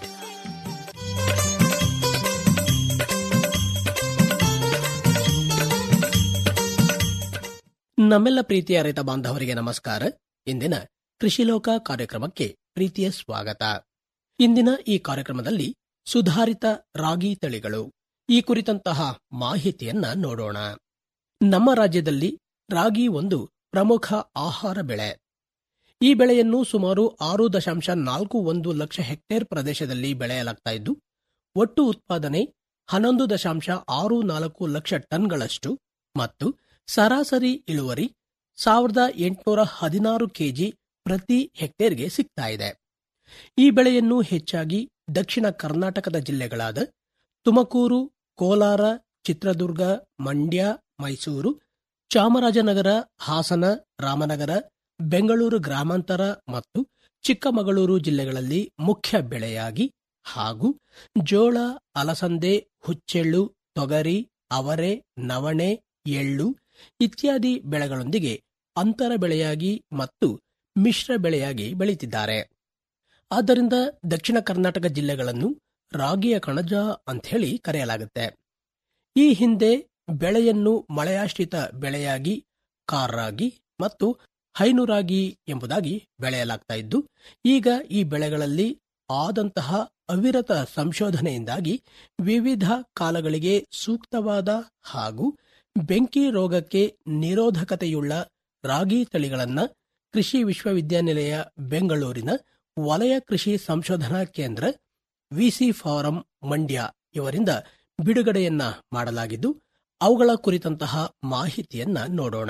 ನಮ್ಮೆಲ್ಲ ಪ್ರೀತಿಯ ರೈತ ಬಾಂಧವರಿಗೆ ನಮಸ್ಕಾರ ಇಂದಿನ ಕೃಷಿ ಲೋಕ ಕಾರ್ಯಕ್ರಮಕ್ಕೆ ಪ್ರೀತಿಯ ಸ್ವಾಗತ ಇಂದಿನ ಈ ಕಾರ್ಯಕ್ರಮದಲ್ಲಿ ಸುಧಾರಿತ ರಾಗಿ ತಳಿಗಳು ಈ ಕುರಿತಂತಹ ಮಾಹಿತಿಯನ್ನ ನೋಡೋಣ ನಮ್ಮ ರಾಜ್ಯದಲ್ಲಿ ರಾಗಿ ಒಂದು ಪ್ರಮುಖ ಆಹಾರ ಬೆಳೆ ಈ ಬೆಳೆಯನ್ನು ಸುಮಾರು ಆರು ದಶಾಂಶ ನಾಲ್ಕು ಒಂದು ಲಕ್ಷ ಹೆಕ್ಟೇರ್ ಪ್ರದೇಶದಲ್ಲಿ ಬೆಳೆಯಲಾಗ್ತಾ ಇದ್ದು ಒಟ್ಟು ಉತ್ಪಾದನೆ ಹನ್ನೊಂದು ದಶಾಂಶ ಆರು ನಾಲ್ಕು ಲಕ್ಷ ಟನ್ಗಳಷ್ಟು ಮತ್ತು ಸರಾಸರಿ ಇಳುವರಿ ಸಾವಿರದ ಎಂಟುನೂರ ಹದಿನಾರು ಕೆಜಿ ಪ್ರತಿ ಹೆಕ್ಟೇರ್ಗೆ ಸಿಗ್ತಾ ಇದೆ ಈ ಬೆಳೆಯನ್ನು ಹೆಚ್ಚಾಗಿ ದಕ್ಷಿಣ ಕರ್ನಾಟಕದ ಜಿಲ್ಲೆಗಳಾದ ತುಮಕೂರು ಕೋಲಾರ ಚಿತ್ರದುರ್ಗ ಮಂಡ್ಯ ಮೈಸೂರು ಚಾಮರಾಜನಗರ ಹಾಸನ ರಾಮನಗರ ಬೆಂಗಳೂರು ಗ್ರಾಮಾಂತರ ಮತ್ತು ಚಿಕ್ಕಮಗಳೂರು ಜಿಲ್ಲೆಗಳಲ್ಲಿ ಮುಖ್ಯ ಬೆಳೆಯಾಗಿ ಹಾಗೂ ಜೋಳ ಅಲಸಂದೆ ಹುಚ್ಚೆಳ್ಳು ತೊಗರಿ ಅವರೆ ನವಣೆ ಎಳ್ಳು ಇತ್ಯಾದಿ ಬೆಳೆಗಳೊಂದಿಗೆ ಅಂತರ ಬೆಳೆಯಾಗಿ ಮತ್ತು ಮಿಶ್ರ ಬೆಳೆಯಾಗಿ ಬೆಳೀತಿದ್ದಾರೆ ಆದ್ದರಿಂದ ದಕ್ಷಿಣ ಕರ್ನಾಟಕ ಜಿಲ್ಲೆಗಳನ್ನು ರಾಗಿಯ ಕಣಜ ಅಂಥೇಳಿ ಕರೆಯಲಾಗುತ್ತೆ ಈ ಹಿಂದೆ ಬೆಳೆಯನ್ನು ಮಳೆಯಾಶ್ರಿತ ಬೆಳೆಯಾಗಿ ಕಾರ್ರಾಗಿ ಮತ್ತು ಹೈನುರಾಗಿ ಎಂಬುದಾಗಿ ಬೆಳೆಯಲಾಗ್ತಾ ಇದ್ದು ಈಗ ಈ ಬೆಳೆಗಳಲ್ಲಿ ಆದಂತಹ ಅವಿರತ ಸಂಶೋಧನೆಯಿಂದಾಗಿ ವಿವಿಧ ಕಾಲಗಳಿಗೆ ಸೂಕ್ತವಾದ ಹಾಗೂ ಬೆಂಕಿ ರೋಗಕ್ಕೆ ನಿರೋಧಕತೆಯುಳ್ಳ ರಾಗಿ ತಳಿಗಳನ್ನ ಕೃಷಿ ವಿಶ್ವವಿದ್ಯಾನಿಲಯ ಬೆಂಗಳೂರಿನ ವಲಯ ಕೃಷಿ ಸಂಶೋಧನಾ ಕೇಂದ್ರ ವಿಸಿ ಫಾರಂ ಮಂಡ್ಯ ಇವರಿಂದ ಬಿಡುಗಡೆಯನ್ನ ಮಾಡಲಾಗಿದ್ದು ಅವುಗಳ ಕುರಿತಂತಹ ಮಾಹಿತಿಯನ್ನ ನೋಡೋಣ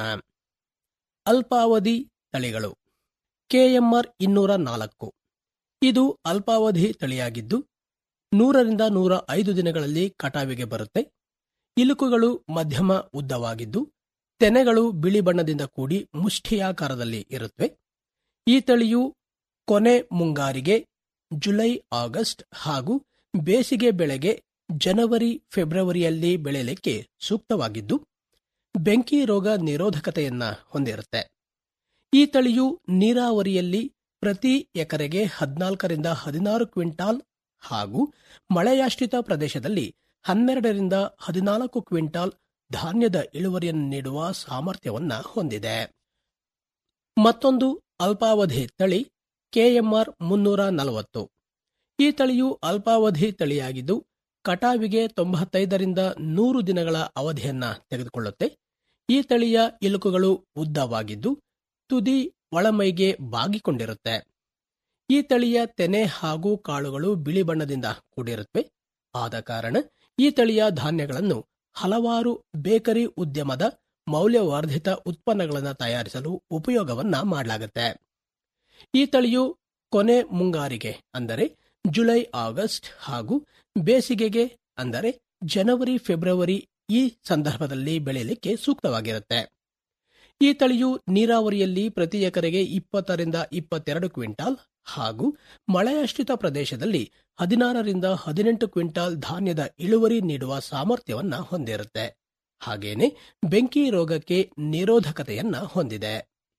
ಅಲ್ಪಾವಧಿ ತಳಿಗಳು ಕೆಎಂಆರ್ ಇನ್ನೂರ ನಾಲ್ಕು ಇದು ಅಲ್ಪಾವಧಿ ತಳಿಯಾಗಿದ್ದು ನೂರರಿಂದ ನೂರ ಐದು ದಿನಗಳಲ್ಲಿ ಕಟಾವಿಗೆ ಬರುತ್ತೆ ಇಲುಕುಗಳು ಮಧ್ಯಮ ಉದ್ದವಾಗಿದ್ದು ತೆನೆಗಳು ಬಿಳಿ ಬಣ್ಣದಿಂದ ಕೂಡಿ ಮುಷ್ಠಿಯಾಕಾರದಲ್ಲಿ ಇರುತ್ತವೆ ಈ ತಳಿಯು ಕೊನೆ ಮುಂಗಾರಿಗೆ ಜುಲೈ ಆಗಸ್ಟ್ ಹಾಗೂ ಬೇಸಿಗೆ ಬೆಳೆಗೆ ಜನವರಿ ಫೆಬ್ರವರಿಯಲ್ಲಿ ಬೆಳೆಯಲಿಕ್ಕೆ ಸೂಕ್ತವಾಗಿದ್ದು ಬೆಂಕಿ ರೋಗ ನಿರೋಧಕತೆಯನ್ನ ಹೊಂದಿರುತ್ತೆ ಈ ತಳಿಯು ನೀರಾವರಿಯಲ್ಲಿ ಪ್ರತಿ ಎಕರೆಗೆ ಹದಿನಾಲ್ಕರಿಂದ ಹದಿನಾರು ಕ್ವಿಂಟಾಲ್ ಹಾಗೂ ಮಳೆಯಾಶ್ರಿತ ಪ್ರದೇಶದಲ್ಲಿ ಹನ್ನೆರಡರಿಂದ ಹದಿನಾಲ್ಕು ಕ್ವಿಂಟಾಲ್ ಧಾನ್ಯದ ಇಳುವರಿಯನ್ನು ನೀಡುವ ಸಾಮರ್ಥ್ಯವನ್ನ ಹೊಂದಿದೆ ಮತ್ತೊಂದು ಅಲ್ಪಾವಧಿ ತಳಿ ಕೆಎಂಆರ್ ಮುನ್ನೂರ ನಲವತ್ತು ಈ ತಳಿಯು ಅಲ್ಪಾವಧಿ ತಳಿಯಾಗಿದ್ದು ಕಟಾವಿಗೆ ತೊಂಬತ್ತೈದರಿಂದ ನೂರು ದಿನಗಳ ಅವಧಿಯನ್ನ ತೆಗೆದುಕೊಳ್ಳುತ್ತೆ ಈ ತಳಿಯ ಇಲುಕುಗಳು ಉದ್ದವಾಗಿದ್ದು ತುದಿ ಒಳಮೈಗೆ ಬಾಗಿಕೊಂಡಿರುತ್ತೆ ಈ ತಳಿಯ ತೆನೆ ಹಾಗೂ ಕಾಳುಗಳು ಬಿಳಿ ಬಣ್ಣದಿಂದ ಕೂಡಿರುತ್ತವೆ ಆದ ಕಾರಣ ಈ ತಳಿಯ ಧಾನ್ಯಗಳನ್ನು ಹಲವಾರು ಬೇಕರಿ ಉದ್ಯಮದ ಮೌಲ್ಯವರ್ಧಿತ ಉತ್ಪನ್ನಗಳನ್ನು ತಯಾರಿಸಲು ಉಪಯೋಗವನ್ನ ಮಾಡಲಾಗುತ್ತೆ ಈ ತಳಿಯು ಕೊನೆ ಮುಂಗಾರಿಗೆ ಅಂದರೆ ಜುಲೈ ಆಗಸ್ಟ್ ಹಾಗೂ ಬೇಸಿಗೆಗೆ ಅಂದರೆ ಜನವರಿ ಫೆಬ್ರವರಿ ಈ ಸಂದರ್ಭದಲ್ಲಿ ಬೆಳೆಯಲಿಕ್ಕೆ ಸೂಕ್ತವಾಗಿರುತ್ತೆ ಈ ತಳಿಯು ನೀರಾವರಿಯಲ್ಲಿ ಪ್ರತಿ ಎಕರೆಗೆ ಇಪ್ಪತ್ತರಿಂದ ಇಪ್ಪತ್ತೆರಡು ಕ್ವಿಂಟಾಲ್ ಹಾಗೂ ಮಳೆಯಾಶ್ರಿತ ಪ್ರದೇಶದಲ್ಲಿ ಹದಿನಾರರಿಂದ ಹದಿನೆಂಟು ಕ್ವಿಂಟಾಲ್ ಧಾನ್ಯದ ಇಳುವರಿ ನೀಡುವ ಸಾಮರ್ಥ್ಯವನ್ನ ಹೊಂದಿರುತ್ತೆ ಹಾಗೇನೆ ಬೆಂಕಿ ರೋಗಕ್ಕೆ ನಿರೋಧಕತೆಯನ್ನ ಹೊಂದಿದೆ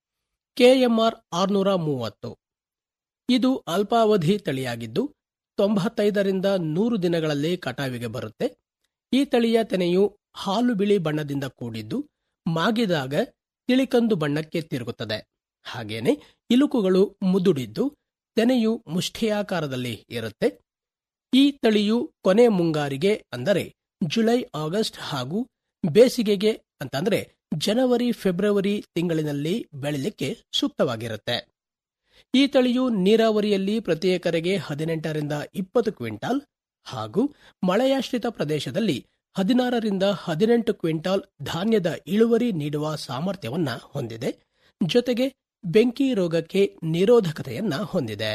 ಕೆಎಂಆರ್ ಆರ್ನೂರ ಮೂವತ್ತು ಇದು ಅಲ್ಪಾವಧಿ ತಳಿಯಾಗಿದ್ದು ತೊಂಬತ್ತೈದರಿಂದ ನೂರು ದಿನಗಳಲ್ಲಿ ಕಟಾವಿಗೆ ಬರುತ್ತೆ ಈ ತಳಿಯ ತೆನೆಯು ಹಾಲು ಬಿಳಿ ಬಣ್ಣದಿಂದ ಕೂಡಿದ್ದು ಮಾಗಿದಾಗ ತಿಳಿಕಂದು ಬಣ್ಣಕ್ಕೆ ತಿರುಗುತ್ತದೆ ಹಾಗೇನೆ ಇಲುಕುಗಳು ಮುದುಡಿದ್ದು ತೆನೆಯು ಮುಷ್ಠಿಯಾಕಾರದಲ್ಲಿ ಇರುತ್ತೆ ಈ ತಳಿಯು ಕೊನೆ ಮುಂಗಾರಿಗೆ ಅಂದರೆ ಜುಲೈ ಆಗಸ್ಟ್ ಹಾಗೂ ಬೇಸಿಗೆಗೆ ಅಂತಂದ್ರೆ ಜನವರಿ ಫೆಬ್ರವರಿ ತಿಂಗಳಿನಲ್ಲಿ ಬೆಳಿಲಿಕ್ಕೆ ಸೂಕ್ತವಾಗಿರುತ್ತೆ ಈ ತಳಿಯು ನೀರಾವರಿಯಲ್ಲಿ ಪ್ರತಿ ಎಕರೆಗೆ ಹದಿನೆಂಟರಿಂದ ಇಪ್ಪತ್ತು ಕ್ವಿಂಟಾಲ್ ಹಾಗೂ ಮಳೆಯಾಶ್ರಿತ ಪ್ರದೇಶದಲ್ಲಿ ಹದಿನಾರರಿಂದ ಹದಿನೆಂಟು ಕ್ವಿಂಟಾಲ್ ಧಾನ್ಯದ ಇಳುವರಿ ನೀಡುವ ಸಾಮರ್ಥ್ಯವನ್ನ ಹೊಂದಿದೆ ಜೊತೆಗೆ ಬೆಂಕಿ ರೋಗಕ್ಕೆ ನಿರೋಧಕತೆಯನ್ನ ಹೊಂದಿದೆ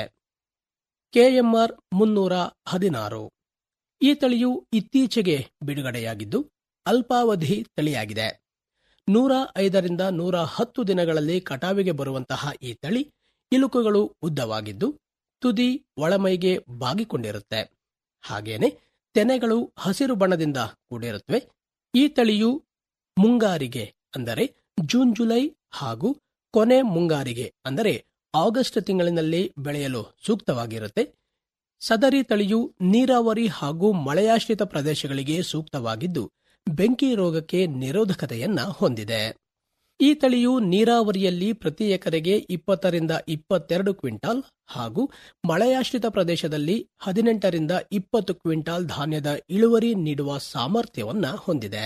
ಕೆಎಂಆರ್ ಮುನ್ನೂರ ಹದಿನಾರು ಈ ತಳಿಯು ಇತ್ತೀಚೆಗೆ ಬಿಡುಗಡೆಯಾಗಿದ್ದು ಅಲ್ಪಾವಧಿ ತಳಿಯಾಗಿದೆ ನೂರ ಐದರಿಂದ ನೂರ ಹತ್ತು ದಿನಗಳಲ್ಲಿ ಕಟಾವಿಗೆ ಬರುವಂತಹ ಈ ತಳಿ ಇಲುಕುಗಳು ಉದ್ದವಾಗಿದ್ದು ತುದಿ ಒಳಮೈಗೆ ಬಾಗಿಕೊಂಡಿರುತ್ತೆ ಹಾಗೇನೆ ತೆನೆಗಳು ಹಸಿರು ಬಣ್ಣದಿಂದ ಕೂಡಿರುತ್ತವೆ ಈ ತಳಿಯು ಮುಂಗಾರಿಗೆ ಅಂದರೆ ಜೂನ್ ಜುಲೈ ಹಾಗೂ ಕೊನೆ ಮುಂಗಾರಿಗೆ ಅಂದರೆ ಆಗಸ್ಟ್ ತಿಂಗಳಿನಲ್ಲಿ ಬೆಳೆಯಲು ಸೂಕ್ತವಾಗಿರುತ್ತೆ ಸದರಿ ತಳಿಯು ನೀರಾವರಿ ಹಾಗೂ ಮಳೆಯಾಶ್ರಿತ ಪ್ರದೇಶಗಳಿಗೆ ಸೂಕ್ತವಾಗಿದ್ದು ಬೆಂಕಿ ರೋಗಕ್ಕೆ ನಿರೋಧಕತೆಯನ್ನ ಹೊಂದಿದೆ ಈ ತಳಿಯು ನೀರಾವರಿಯಲ್ಲಿ ಪ್ರತಿ ಎಕರೆಗೆ ಇಪ್ಪತ್ತರಿಂದ ಇಪ್ಪತ್ತೆರಡು ಕ್ವಿಂಟಾಲ್ ಹಾಗೂ ಮಳೆಯಾಶ್ರಿತ ಪ್ರದೇಶದಲ್ಲಿ ಹದಿನೆಂಟರಿಂದ ಇಪ್ಪತ್ತು ಕ್ವಿಂಟಾಲ್ ಧಾನ್ಯದ ಇಳುವರಿ ನೀಡುವ ಸಾಮರ್ಥ್ಯವನ್ನ ಹೊಂದಿದೆ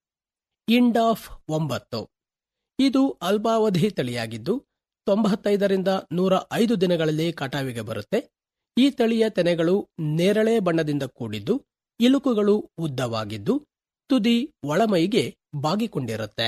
ಇಂಡಾಫ್ ಒಂಬತ್ತು ಇದು ಅಲ್ಪಾವಧಿ ತಳಿಯಾಗಿದ್ದು ತೊಂಬತ್ತೈದರಿಂದ ನೂರ ಐದು ದಿನಗಳಲ್ಲಿ ಕಟಾವಿಗೆ ಬರುತ್ತೆ ಈ ತಳಿಯ ತೆನೆಗಳು ನೇರಳೆ ಬಣ್ಣದಿಂದ ಕೂಡಿದ್ದು ಇಲುಕುಗಳು ಉದ್ದವಾಗಿದ್ದು ತುದಿ ಒಳಮೈಗೆ ಬಾಗಿಕೊಂಡಿರುತ್ತೆ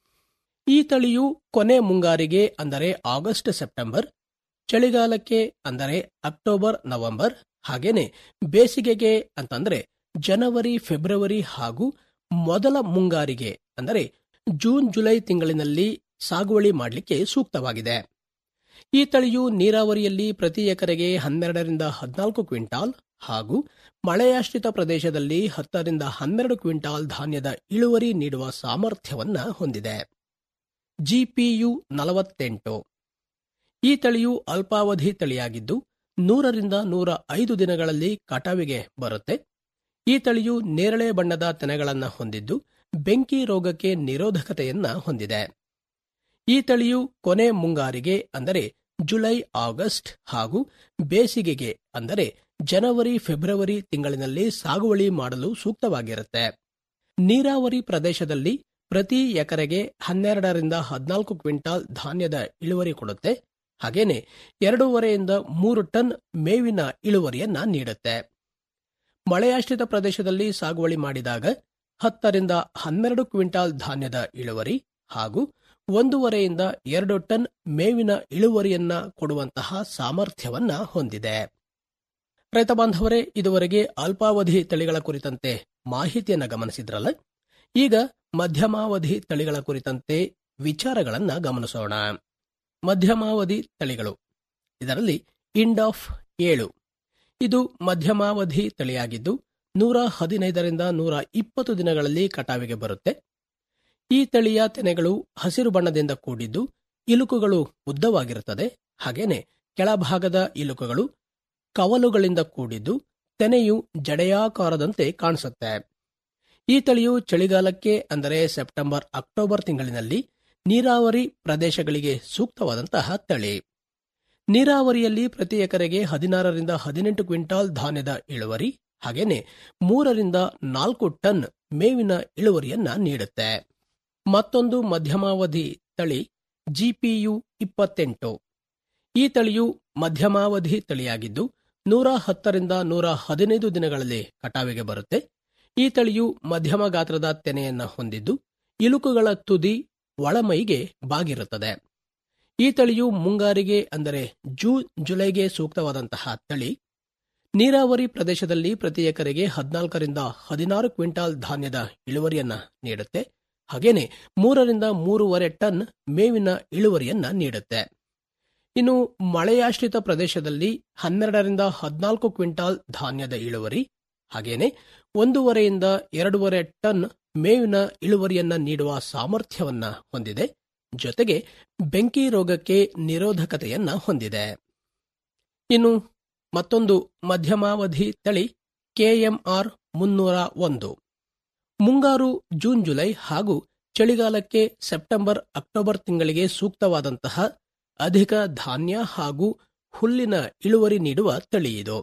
ಈ ತಳಿಯು ಕೊನೆ ಮುಂಗಾರಿಗೆ ಅಂದರೆ ಆಗಸ್ಟ್ ಸೆಪ್ಟೆಂಬರ್ ಚಳಿಗಾಲಕ್ಕೆ ಅಂದರೆ ಅಕ್ಟೋಬರ್ ನವೆಂಬರ್ ಹಾಗೇನೆ ಬೇಸಿಗೆಗೆ ಅಂತಂದ್ರೆ ಜನವರಿ ಫೆಬ್ರವರಿ ಹಾಗೂ ಮೊದಲ ಮುಂಗಾರಿಗೆ ಅಂದರೆ ಜೂನ್ ಜುಲೈ ತಿಂಗಳಿನಲ್ಲಿ ಸಾಗುವಳಿ ಮಾಡಲಿಕ್ಕೆ ಸೂಕ್ತವಾಗಿದೆ ಈ ತಳಿಯು ನೀರಾವರಿಯಲ್ಲಿ ಪ್ರತಿ ಎಕರೆಗೆ ಹನ್ನೆರಡರಿಂದ ಹದಿನಾಲ್ಕು ಕ್ವಿಂಟಾಲ್ ಹಾಗೂ ಮಳೆಯಾಶ್ರಿತ ಪ್ರದೇಶದಲ್ಲಿ ಹತ್ತರಿಂದ ಹನ್ನೆರಡು ಕ್ವಿಂಟಾಲ್ ಧಾನ್ಯದ ಇಳುವರಿ ನೀಡುವ ಸಾಮರ್ಥ್ಯವನ್ನ ಹೊಂದಿದೆ ಜಿಪಿಯು ನಲವತ್ತೆಂಟು ಈ ತಳಿಯು ಅಲ್ಪಾವಧಿ ತಳಿಯಾಗಿದ್ದು ನೂರರಿಂದ ನೂರ ಐದು ದಿನಗಳಲ್ಲಿ ಕಟಾವಿಗೆ ಬರುತ್ತೆ ಈ ತಳಿಯು ನೇರಳೆ ಬಣ್ಣದ ತೆನೆಗಳನ್ನ ಹೊಂದಿದ್ದು ಬೆಂಕಿ ರೋಗಕ್ಕೆ ನಿರೋಧಕತೆಯನ್ನ ಹೊಂದಿದೆ ಈ ತಳಿಯು ಕೊನೆ ಮುಂಗಾರಿಗೆ ಅಂದರೆ ಜುಲೈ ಆಗಸ್ಟ್ ಹಾಗೂ ಬೇಸಿಗೆಗೆ ಅಂದರೆ ಜನವರಿ ಫೆಬ್ರವರಿ ತಿಂಗಳಿನಲ್ಲಿ ಸಾಗುವಳಿ ಮಾಡಲು ಸೂಕ್ತವಾಗಿರುತ್ತೆ ನೀರಾವರಿ ಪ್ರದೇಶದಲ್ಲಿ ಪ್ರತಿ ಎಕರೆಗೆ ಹನ್ನೆರಡರಿಂದ ಹದಿನಾಲ್ಕು ಕ್ವಿಂಟಾಲ್ ಧಾನ್ಯದ ಇಳುವರಿ ಕೊಡುತ್ತೆ ಹಾಗೇನೆ ಎರಡೂವರೆಯಿಂದ ಮೂರು ಟನ್ ಮೇವಿನ ಇಳುವರಿಯನ್ನ ನೀಡುತ್ತೆ ಮಳೆಯಾಶ್ರಿತ ಪ್ರದೇಶದಲ್ಲಿ ಸಾಗುವಳಿ ಮಾಡಿದಾಗ ಹತ್ತರಿಂದ ಹನ್ನೆರಡು ಕ್ವಿಂಟಾಲ್ ಧಾನ್ಯದ ಇಳುವರಿ ಹಾಗೂ ಒಂದೂವರೆಯಿಂದ ಎರಡು ಟನ್ ಮೇವಿನ ಇಳುವರಿಯನ್ನ ಕೊಡುವಂತಹ ಸಾಮರ್ಥ್ಯವನ್ನ ಹೊಂದಿದೆ ರೈತ ಬಾಂಧವರೇ ಇದುವರೆಗೆ ಅಲ್ಪಾವಧಿ ತಳಿಗಳ ಕುರಿತಂತೆ ಮಾಹಿತಿಯನ್ನ ಗಮನಿಸಿದ್ರಲ್ಲ ಈಗ ಮಧ್ಯಮಾವಧಿ ತಳಿಗಳ ಕುರಿತಂತೆ ವಿಚಾರಗಳನ್ನ ಗಮನಿಸೋಣ ಮಧ್ಯಮಾವಧಿ ತಳಿಗಳು ಇದರಲ್ಲಿ ಇಂಡಾಫ್ ಏಳು ಇದು ಮಧ್ಯಮಾವಧಿ ತಳಿಯಾಗಿದ್ದು ನೂರ ಹದಿನೈದರಿಂದ ನೂರ ಇಪ್ಪತ್ತು ದಿನಗಳಲ್ಲಿ ಕಟಾವಿಗೆ ಬರುತ್ತೆ ಈ ತಳಿಯ ತೆನೆಗಳು ಹಸಿರು ಬಣ್ಣದಿಂದ ಕೂಡಿದ್ದು ಇಲುಕುಗಳು ಉದ್ದವಾಗಿರುತ್ತದೆ ಹಾಗೇನೆ ಕೆಳಭಾಗದ ಇಲುಕುಗಳು ಕವಲುಗಳಿಂದ ಕೂಡಿದ್ದು ತೆನೆಯು ಜಡೆಯಾಕಾರದಂತೆ ಕಾಣಿಸುತ್ತೆ ಈ ತಳಿಯು ಚಳಿಗಾಲಕ್ಕೆ ಅಂದರೆ ಸೆಪ್ಟೆಂಬರ್ ಅಕ್ಟೋಬರ್ ತಿಂಗಳಿನಲ್ಲಿ ನೀರಾವರಿ ಪ್ರದೇಶಗಳಿಗೆ ಸೂಕ್ತವಾದಂತಹ ತಳಿ ನೀರಾವರಿಯಲ್ಲಿ ಪ್ರತಿ ಎಕರೆಗೆ ಹದಿನಾರರಿಂದ ಹದಿನೆಂಟು ಕ್ವಿಂಟಾಲ್ ಧಾನ್ಯದ ಇಳುವರಿ ಹಾಗೇನೆ ಮೂರರಿಂದ ನಾಲ್ಕು ಟನ್ ಮೇವಿನ ಇಳುವರಿಯನ್ನ ನೀಡುತ್ತೆ ಮತ್ತೊಂದು ಮಧ್ಯಮಾವಧಿ ತಳಿ ಜಿಪಿಯು ಇಪ್ಪತ್ತೆಂಟು ಈ ತಳಿಯು ಮಧ್ಯಮಾವಧಿ ತಳಿಯಾಗಿದ್ದು ನೂರ ಹತ್ತರಿಂದ ನೂರ ಹದಿನೈದು ದಿನಗಳಲ್ಲಿ ಕಟಾವಿಗೆ ಬರುತ್ತೆ ಈ ತಳಿಯು ಮಧ್ಯಮ ಗಾತ್ರದ ತೆನೆಯನ್ನ ಹೊಂದಿದ್ದು ಇಲುಕುಗಳ ತುದಿ ಒಳಮೈಗೆ ಬಾಗಿರುತ್ತದೆ ಈ ತಳಿಯು ಮುಂಗಾರಿಗೆ ಅಂದರೆ ಜೂನ್ ಜುಲೈಗೆ ಸೂಕ್ತವಾದಂತಹ ತಳಿ ನೀರಾವರಿ ಪ್ರದೇಶದಲ್ಲಿ ಪ್ರತಿ ಎಕರೆಗೆ ಹದಿನಾಲ್ಕರಿಂದ ಹದಿನಾರು ಕ್ವಿಂಟಾಲ್ ಧಾನ್ಯದ ಇಳುವರಿಯನ್ನ ನೀಡುತ್ತೆ ಹಾಗೇನೆ ಮೂರರಿಂದ ಮೂರುವರೆ ಟನ್ ಮೇವಿನ ಇಳುವರಿಯನ್ನ ನೀಡುತ್ತೆ ಇನ್ನು ಮಳೆಯಾಶ್ರಿತ ಪ್ರದೇಶದಲ್ಲಿ ಹನ್ನೆರಡರಿಂದ ಹದಿನಾಲ್ಕು ಕ್ವಿಂಟಾಲ್ ಧಾನ್ಯದ ಇಳುವರಿ ಹಾಗೇನೆ ಒಂದೂವರೆಯಿಂದ ಎರಡೂವರೆ ಟನ್ ಮೇವಿನ ಇಳುವರಿಯನ್ನ ನೀಡುವ ಸಾಮರ್ಥ್ಯವನ್ನ ಹೊಂದಿದೆ ಜೊತೆಗೆ ಬೆಂಕಿ ರೋಗಕ್ಕೆ ನಿರೋಧಕತೆಯನ್ನ ಹೊಂದಿದೆ ಇನ್ನು ಮತ್ತೊಂದು ಮಧ್ಯಮಾವಧಿ ತಳಿ ಕೆಎಂಆರ್ ಮುನ್ನೂರ ಒಂದು ಮುಂಗಾರು ಜೂನ್ ಜುಲೈ ಹಾಗೂ ಚಳಿಗಾಲಕ್ಕೆ ಸೆಪ್ಟೆಂಬರ್ ಅಕ್ಟೋಬರ್ ತಿಂಗಳಿಗೆ ಸೂಕ್ತವಾದಂತಹ ಅಧಿಕ ಧಾನ್ಯ ಹಾಗೂ ಹುಲ್ಲಿನ ಇಳುವರಿ ನೀಡುವ ತಳಿ ಇದು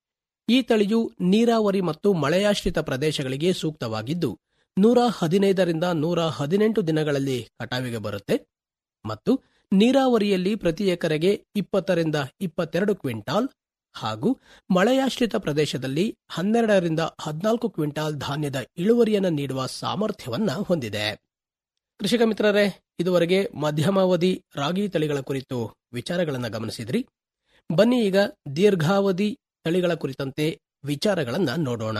ಈ ತಳಿಯು ನೀರಾವರಿ ಮತ್ತು ಮಳೆಯಾಶ್ರಿತ ಪ್ರದೇಶಗಳಿಗೆ ಸೂಕ್ತವಾಗಿದ್ದು ನೂರ ಹದಿನೈದರಿಂದ ನೂರ ಹದಿನೆಂಟು ದಿನಗಳಲ್ಲಿ ಕಟಾವಿಗೆ ಬರುತ್ತೆ ಮತ್ತು ನೀರಾವರಿಯಲ್ಲಿ ಪ್ರತಿ ಎಕರೆಗೆ ಇಪ್ಪತ್ತರಿಂದ ಇಪ್ಪತ್ತೆರಡು ಕ್ವಿಂಟಾಲ್ ಹಾಗೂ ಮಳೆಯಾಶ್ರಿತ ಪ್ರದೇಶದಲ್ಲಿ ಹನ್ನೆರಡರಿಂದ ಹದಿನಾಲ್ಕು ಕ್ವಿಂಟಾಲ್ ಧಾನ್ಯದ ಇಳುವರಿಯನ್ನು ನೀಡುವ ಸಾಮರ್ಥ್ಯವನ್ನ ಹೊಂದಿದೆ ಕೃಷಿಕ ಮಿತ್ರರೇ ಇದುವರೆಗೆ ಮಧ್ಯಮಾವಧಿ ರಾಗಿ ತಳಿಗಳ ಕುರಿತು ವಿಚಾರಗಳನ್ನು ಗಮನಿಸಿದ್ರಿ ಬನ್ನಿ ಈಗ ದೀರ್ಘಾವಧಿ ತಳಿಗಳ ಕುರಿತಂತೆ ವಿಚಾರಗಳನ್ನ ನೋಡೋಣ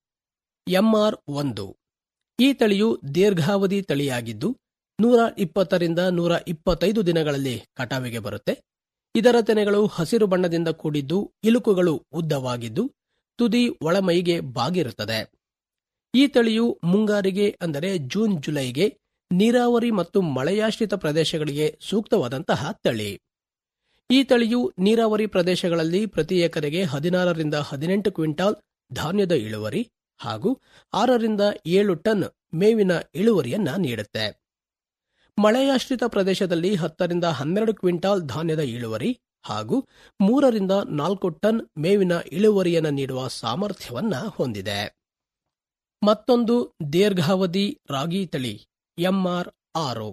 ಎಂಆರ್ ಒಂದು ಈ ತಳಿಯು ದೀರ್ಘಾವಧಿ ತಳಿಯಾಗಿದ್ದು ನೂರ ಇಪ್ಪತ್ತರಿಂದ ನೂರ ಇಪ್ಪತ್ತೈದು ದಿನಗಳಲ್ಲಿ ಕಟಾವಿಗೆ ಬರುತ್ತೆ ಇದರ ತೆನೆಗಳು ಹಸಿರು ಬಣ್ಣದಿಂದ ಕೂಡಿದ್ದು ಇಲುಕುಗಳು ಉದ್ದವಾಗಿದ್ದು ತುದಿ ಒಳಮೈಗೆ ಬಾಗಿರುತ್ತದೆ ಈ ತಳಿಯು ಮುಂಗಾರಿಗೆ ಅಂದರೆ ಜೂನ್ ಜುಲೈಗೆ ನೀರಾವರಿ ಮತ್ತು ಮಳೆಯಾಶ್ರಿತ ಪ್ರದೇಶಗಳಿಗೆ ಸೂಕ್ತವಾದಂತಹ ತಳಿ ಈ ತಳಿಯು ನೀರಾವರಿ ಪ್ರದೇಶಗಳಲ್ಲಿ ಪ್ರತಿ ಎಕರೆಗೆ ಹದಿನಾರರಿಂದ ಹದಿನೆಂಟು ಕ್ವಿಂಟಾಲ್ ಧಾನ್ಯದ ಇಳುವರಿ ಹಾಗೂ ಆರರಿಂದ ಏಳು ಟನ್ ಮೇವಿನ ಇಳುವರಿಯನ್ನ ನೀಡುತ್ತೆ ಮಳೆಯಾಶ್ರಿತ ಪ್ರದೇಶದಲ್ಲಿ ಹತ್ತರಿಂದ ಹನ್ನೆರಡು ಕ್ವಿಂಟಾಲ್ ಧಾನ್ಯದ ಇಳುವರಿ ಹಾಗೂ ಮೂರರಿಂದ ನಾಲ್ಕು ಟನ್ ಮೇವಿನ ಇಳುವರಿಯನ್ನು ನೀಡುವ ಸಾಮರ್ಥ್ಯವನ್ನ ಹೊಂದಿದೆ ಮತ್ತೊಂದು ದೀರ್ಘಾವಧಿ ರಾಗಿ ತಳಿ ಎಂಆರ್ ಆರು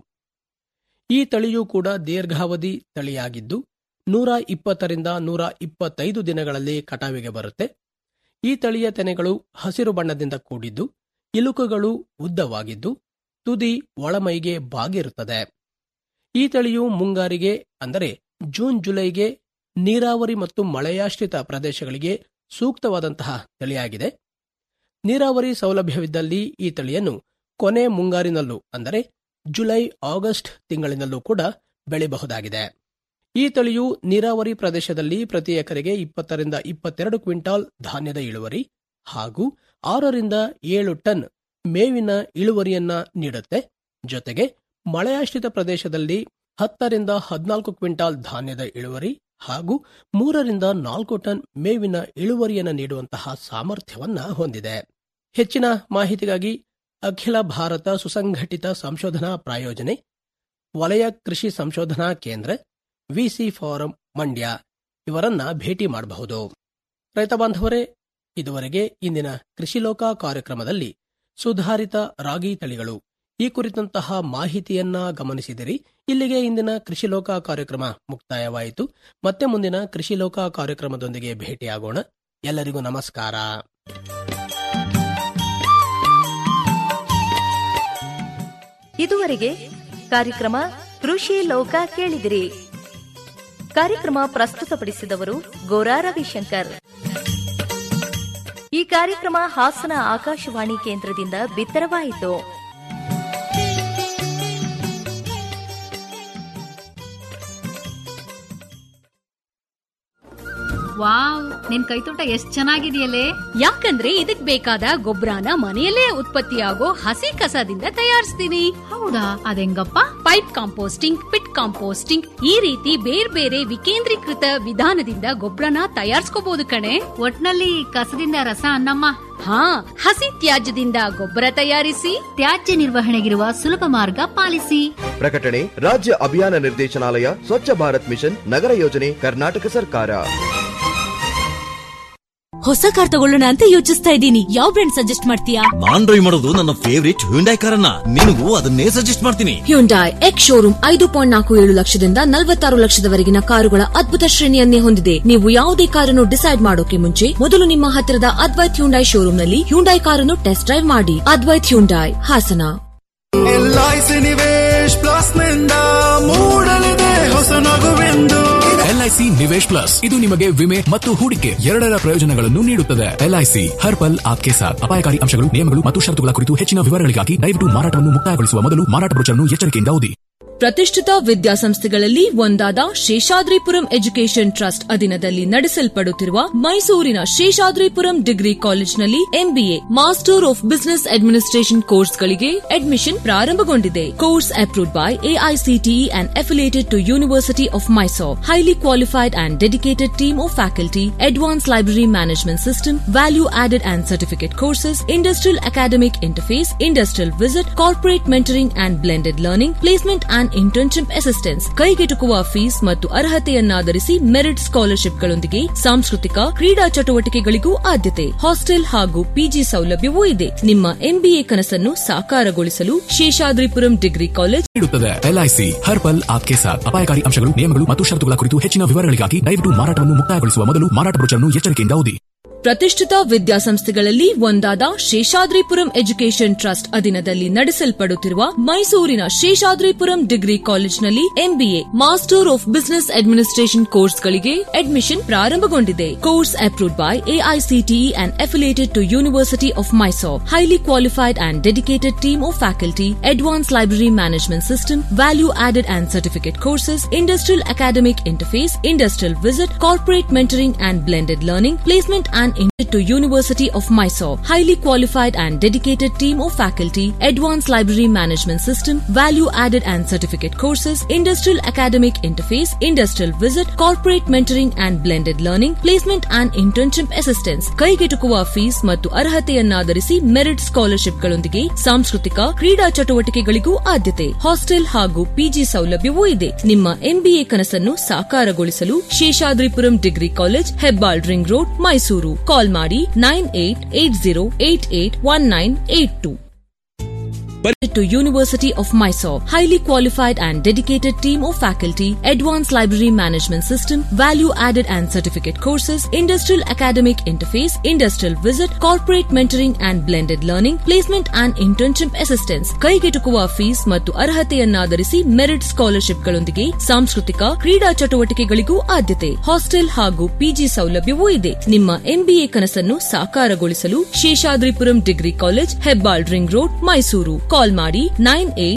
ಈ ತಳಿಯೂ ಕೂಡ ದೀರ್ಘಾವಧಿ ತಳಿಯಾಗಿದ್ದು ನೂರ ಇಪ್ಪತ್ತರಿಂದ ನೂರ ಇಪ್ಪತ್ತೈದು ದಿನಗಳಲ್ಲಿ ಕಟಾವಿಗೆ ಬರುತ್ತೆ ಈ ತಳಿಯ ತೆನೆಗಳು ಹಸಿರು ಬಣ್ಣದಿಂದ ಕೂಡಿದ್ದು ಇಲುಕುಗಳು ಉದ್ದವಾಗಿದ್ದು ತುದಿ ಒಳಮೈಗೆ ಬಾಗಿರುತ್ತದೆ ಈ ತಳಿಯು ಮುಂಗಾರಿಗೆ ಅಂದರೆ ಜೂನ್ ಜುಲೈಗೆ ನೀರಾವರಿ ಮತ್ತು ಮಳೆಯಾಶ್ರಿತ ಪ್ರದೇಶಗಳಿಗೆ ಸೂಕ್ತವಾದಂತಹ ತಳಿಯಾಗಿದೆ ನೀರಾವರಿ ಸೌಲಭ್ಯವಿದ್ದಲ್ಲಿ ಈ ತಳಿಯನ್ನು ಕೊನೆ ಮುಂಗಾರಿನಲ್ಲೂ ಅಂದರೆ ಜುಲೈ ಆಗಸ್ಟ್ ತಿಂಗಳಿನಲ್ಲೂ ಕೂಡ ಬೆಳೆಯಬಹುದಾಗಿದೆ ಈ ತಳಿಯು ನೀರಾವರಿ ಪ್ರದೇಶದಲ್ಲಿ ಪ್ರತಿ ಎಕರೆಗೆ ಇಪ್ಪತ್ತರಿಂದ ಇಪ್ಪತ್ತೆರಡು ಕ್ವಿಂಟಾಲ್ ಧಾನ್ಯದ ಇಳುವರಿ ಹಾಗೂ ಆರರಿಂದ ಏಳು ಟನ್ ಮೇವಿನ ಇಳುವರಿಯನ್ನ ನೀಡುತ್ತೆ ಜೊತೆಗೆ ಮಳೆಯಾಶ್ರಿತ ಪ್ರದೇಶದಲ್ಲಿ ಹತ್ತರಿಂದ ಹದಿನಾಲ್ಕು ಕ್ವಿಂಟಾಲ್ ಧಾನ್ಯದ ಇಳುವರಿ ಹಾಗೂ ಮೂರರಿಂದ ನಾಲ್ಕು ಟನ್ ಮೇವಿನ ಇಳುವರಿಯನ್ನು ನೀಡುವಂತಹ ಸಾಮರ್ಥ್ಯವನ್ನ ಹೊಂದಿದೆ ಹೆಚ್ಚಿನ ಮಾಹಿತಿಗಾಗಿ ಅಖಿಲ ಭಾರತ ಸುಸಂಘಟಿತ ಸಂಶೋಧನಾ ಪ್ರಾಯೋಜನೆ ವಲಯ ಕೃಷಿ ಸಂಶೋಧನಾ ಕೇಂದ್ರ ವಿಸಿ ಫಾರಂ ಮಂಡ್ಯ ಇವರನ್ನ ಭೇಟಿ ಮಾಡಬಹುದು ರೈತ ಬಾಂಧವರೇ ಇದುವರೆಗೆ ಇಂದಿನ ಕೃಷಿಲೋಕ ಕಾರ್ಯಕ್ರಮದಲ್ಲಿ ಸುಧಾರಿತ ರಾಗಿ ತಳಿಗಳು ಈ ಕುರಿತಂತಹ ಮಾಹಿತಿಯನ್ನ ಗಮನಿಸಿದಿರಿ ಇಲ್ಲಿಗೆ ಇಂದಿನ ಕೃಷಿಲೋಕ ಕಾರ್ಯಕ್ರಮ ಮುಕ್ತಾಯವಾಯಿತು ಮತ್ತೆ ಮುಂದಿನ ಕೃಷಿಲೋಕ ಕಾರ್ಯಕ್ರಮದೊಂದಿಗೆ ಭೇಟಿಯಾಗೋಣ ಎಲ್ಲರಿಗೂ ನಮಸ್ಕಾರ ಇದುವರೆಗೆ ಕಾರ್ಯಕ್ರಮ ಕೃಷಿ ಲೋಕ ಕೇಳಿದಿರಿ ಕಾರ್ಯಕ್ರಮ ಪ್ರಸ್ತುತಪಡಿಸಿದವರು ಗೋರಾ ರವಿಶಂಕರ್ ಈ ಕಾರ್ಯಕ್ರಮ ಹಾಸನ ಆಕಾಶವಾಣಿ ಕೇಂದ್ರದಿಂದ ಬಿತ್ತರವಾಯಿತು ವಾವ್ ನಿನ್ ಕೈತೋಟ ಎಷ್ಟ್ ಚೆನ್ನಾಗಿದೆಯಲ್ಲೇ ಯಾಕಂದ್ರೆ ಇದಕ್ ಬೇಕಾದ ಗೊಬ್ಬರನ ಮನೆಯಲ್ಲೇ ಉತ್ಪತ್ತಿಯಾಗೋ ಹಸಿ ಕಸದಿಂದ ತಯಾರಿಸ್ತೀನಿ ಹೌದಾ ಅದೆಂಗಪ್ಪ ಪೈಪ್ ಕಾಂಪೋಸ್ಟಿಂಗ್ ಪಿಟ್ ಕಾಂಪೋಸ್ಟಿಂಗ್ ಈ ರೀತಿ ಬೇರೆ ಬೇರೆ ವಿಕೇಂದ್ರೀಕೃತ ವಿಧಾನದಿಂದ ಗೊಬ್ಬರನ ತಯಾರಿಸ್ಕೋಬಹುದು ಕಣೆ ಒಟ್ನಲ್ಲಿ ಕಸದಿಂದ ರಸ ಅನ್ನಮ್ಮ ಹಾ ಹಸಿ ತ್ಯಾಜ್ಯದಿಂದ ಗೊಬ್ಬರ ತಯಾರಿಸಿ ತ್ಯಾಜ್ಯ ನಿರ್ವಹಣೆಗಿರುವ ಸುಲಭ ಮಾರ್ಗ ಪಾಲಿಸಿ ಪ್ರಕಟಣೆ ರಾಜ್ಯ ಅಭಿಯಾನ ನಿರ್ದೇಶನಾಲಯ ಸ್ವಚ್ಛ ಭಾರತ್ ಮಿಷನ್ ನಗರ ಯೋಜನೆ ಕರ್ನಾಟಕ ಸರ್ಕಾರ ಹೊಸ ಕಾರ್ ತಗೊಳ್ಳೋಣ ಅಂತ ಯೋಚಿಸ್ತಾ ಇದ್ದೀನಿ ಯಾವ ಬ್ರ್ಯಾಂಡ್ ಸಜೆಸ್ಟ್ ಮಾಡ್ತೀಯಾ ನಾನ್ ಡ್ರೈವ್ ಮಾಡೋದು ನನ್ನ ಫೇವರಿಟ್ ಹ್ಯುಂಡೈ ಕಾರನ್ನ ನಿನಗೂ ಅದನ್ನೇ ಸಜೆಸ್ಟ್ ಮಾಡ್ತೀನಿ ಹ್ಯುಂಡೈ ಎಕ್ಸ್ ಶೋರೂಮ್ ಐದು ಪಾಯಿಂಟ್ ನಾಲ್ಕು ಏಳು ಲಕ್ಷದಿಂದ ನಲವತ್ತಾರು ಲಕ್ಷದವರೆಗಿನ ಕಾರುಗಳ ಅದ್ಭುತ ಶ್ರೇಣಿಯನ್ನೇ ಹೊಂದಿದೆ ನೀವು ಯಾವುದೇ ಕಾರನ್ನು ಡಿಸೈಡ್ ಮಾಡೋಕೆ ಮುಂಚೆ ಮೊದಲು ನಿಮ್ಮ ಹತ್ತಿರದ ಅದ್ವೈತ್ ಹ್ಯುಂಡೈ ಶೋರೂಮ್ನಲ್ಲಿ ಹ್ಯುಂಡೈ ಕಾರನ್ನು ಟೆಸ್ಟ್ ಡ್ರೈವ್ ಮಾಡಿ Advaith Hyundai Hassan LIC Nivesh plus ನಿಂದ ಮೂಡಲಿದೆ ಹೊಸ ನಗುವೆಂದು ಎಲ್ಐಸಿ ನಿವೇಶ್ ಪ್ಲಸ್ ಇದು ನಿಮಗೆ ವಿಮೆ ಮತ್ತು ಹೂಡಿಕೆ ಎರಡರ ಪ್ರಯೋಜನಗಳನ್ನು ನೀಡುತ್ತದೆ ಎಲ್ಐಸಿ ಹರ್ ಪಲ್ ಆಪ್ಕೆ ಸಾಥ್ ಅಪಾಯಕಾರಿ ಅಂಶಗಳು ನಿಯಮಗಳು ಮತ್ತು ಷರತ್ತುಗಳ ಕುರಿತು ಹೆಚ್ಚಿನ ವಿವರಗಳಿಗಾಗಿ ದಯವಿಟ್ಟು ಮಾರಾಟವನ್ನು ಮುಕ್ತಾಯಗೊಳಿಸುವ ಮೊದಲು ಮಾರಾಟ ಬ್ರೋಚರ್ನ್ನು ಎಚ್ಚರಿಕೆಯಿಂದ ಓದಿ ಪ್ರತಿಷ್ಠಿತ ವಿದ್ಯಾಸಂಸ್ಥೆಗಳಲ್ಲಿ ಒಂದಾದ ಶೇಷಾದ್ರಿಪುರಂ ಎಜುಕೇಷನ್ ಟ್ರಸ್ಟ್ ಅಧೀನದಲ್ಲಿ ನಡೆಸಲ್ಪಡುತ್ತಿರುವ ಮೈಸೂರಿನ ಶೇಷಾದ್ರಿಪುರಂ ಡಿಗ್ರಿ ಕಾಲೇಜ್ನಲ್ಲಿ MBA master of business administration ಕೋರ್ಸ್ಗಳಿಗೆ ಅಡ್ಮಿಷನ್ ಪ್ರಾರಂಭಗೊಂಡಿದೆ course approved by AICTE and affiliated to university of Mysore highly qualified and dedicated team of faculty advance library management system value added and certificate courses industrial academic interface industrial visit corporate mentoring and blended learning placement and internship assistance ಕೈಗೆಟುಕುವ fees ಮತ್ತು ಅರ್ಹತೆಯನ್ನಾಧರಿಸಿ merit ಸ್ಕಾಲರ್ಶಿಪ್ಗಳೊಂದಿಗೆ ಸಾಂಸ್ಕೃತಿಕ ಕ್ರೀಡಾ ಚಟುವಟಿಕೆಗಳಿಗೂ ಆದ್ಯತೆ hostel ಹಾಗೂ PG ಸೌಲಭ್ಯವೂ ಇದೆ ನಿಮ್ಮ ಎಂಬಿಎ ಕನಸನ್ನು ಸಾಕಾರಗೊಳಿಸಲು ಶೇಷಾದ್ರಿಪುರಂ ಡಿಗ್ರಿ ಕಾಲೇಜ್ ನೀಡುತ್ತದೆ ಎಲ್ಐಸಿ ಹರ್ ಪಲ್ ಆಪ್ಕೆ ಸಾಥ್ ಅಪಾಯಕಾರಿ ಅಂಶಗಳು ನಿಯಮಗಳು ಮತ್ತು ಷರತ್ತುಗಳ ಕುರಿತು ಹೆಚ್ಚಿನ ವಿವರಗಳಿಗಾಗಿ ದಯವಿಟ್ಟು ಮಾರಾಟವನ್ನು ಮುಕ್ತಾಯಗೊಳಿಸುವ ಮೊದಲು ಮಾರಾಟ ಬ್ರೋಚರ್ನ್ನು ಎಚ್ಚರಿಕೆಯಿಂದ ಓದಿ ಪ್ರತಿಷ್ಠಿತ ವಿದ್ಯಾಸಂಸ್ಥೆಗಳಲ್ಲಿ ಒಂದಾದ ಶೇಷಾದ್ರಿಪುರಂ ಎಜುಕೇಷನ್ ಟ್ರಸ್ಟ್ ಅಧೀನದಲ್ಲಿ ನಡೆಸಲ್ಪಡುತ್ತಿರುವ ಮೈಸೂರಿನ ಶೇಷಾದ್ರಿಪುರಂ ಡಿಗ್ರಿ ಕಾಲೇಜ್ನಲ್ಲಿ MBA master of business administration ಕೋರ್ಸ್ಗಳಿಗೆ ಅಡ್ಮಿಷನ್ ಪ್ರಾರಂಭಗೊಂಡಿದೆ course approved by AICTE and affiliated to university of Mysore highly qualified and dedicated team of faculty advance library management system value added and certificate courses industrial academic interface industrial visit corporate mentoring and blended learning placement and to University of Mysore, highly qualified and dedicated team of faculty, advanced library management system, value added and certificate courses, industrial academic interface, industrial visit, corporate mentoring and blended learning, placement and internship assistance, ಕೈಗೆಟುಕುವ fees ಮತ್ತು ಅರ್ಹತೆಯನ್ನಾಧರಿಸಿ merit ಸ್ಕಾಲರ್ಶಿಪ್ಗಳೊಂದಿಗೆ ಸಾಂಸ್ಕೃತಿಕ ಕ್ರೀಡಾ ಚಟುವಟಿಕೆಗಳಿಗೂ ಆದ್ಯತೆ hostel ಹಾಗೂ PG ಸೌಲಭ್ಯವೂ ಇದೆ ನಿಮ್ಮ ಎಂಬಿಎ ಕನಸನ್ನು ಸಾಕಾರಗೊಳಿಸಲು Seshadripuram degree college Hebbal ring road Mysuru call ಮಾಡಿ nine eight eight zero eight eight one nine eight two to University of Mysore, highly qualified and dedicated team of faculty, advanced library management system, value added and certificate courses, industrial academic interface, industrial visit, corporate mentoring and blended learning, placement and internship assistance, ಕೈಗೆಟುಕುವ fees ಮತ್ತು ಅರ್ಹತೆಯನ್ನಾಧರಿಸಿ merit ಸ್ಕಾಲರ್ಶಿಪ್ಗಳೊಂದಿಗೆ ಸಾಂಸ್ಕೃತಿಕ ಕ್ರೀಡಾ ಚಟುವಟಿಕೆಗಳಿಗೂ ಆದ್ಯತೆ hostel ಹಾಗೂ PG ಸೌಲಭ್ಯವೂ ಇದೆ ನಿಮ್ಮ ಎಂಬಿಎ ಕನಸನ್ನು ಸಾಕಾರಗೊಳಿಸಲು Seshadripuram degree college Hebbal ring road Mysuru call ಮಾಡಿ ನೈನ್ ಏಟ್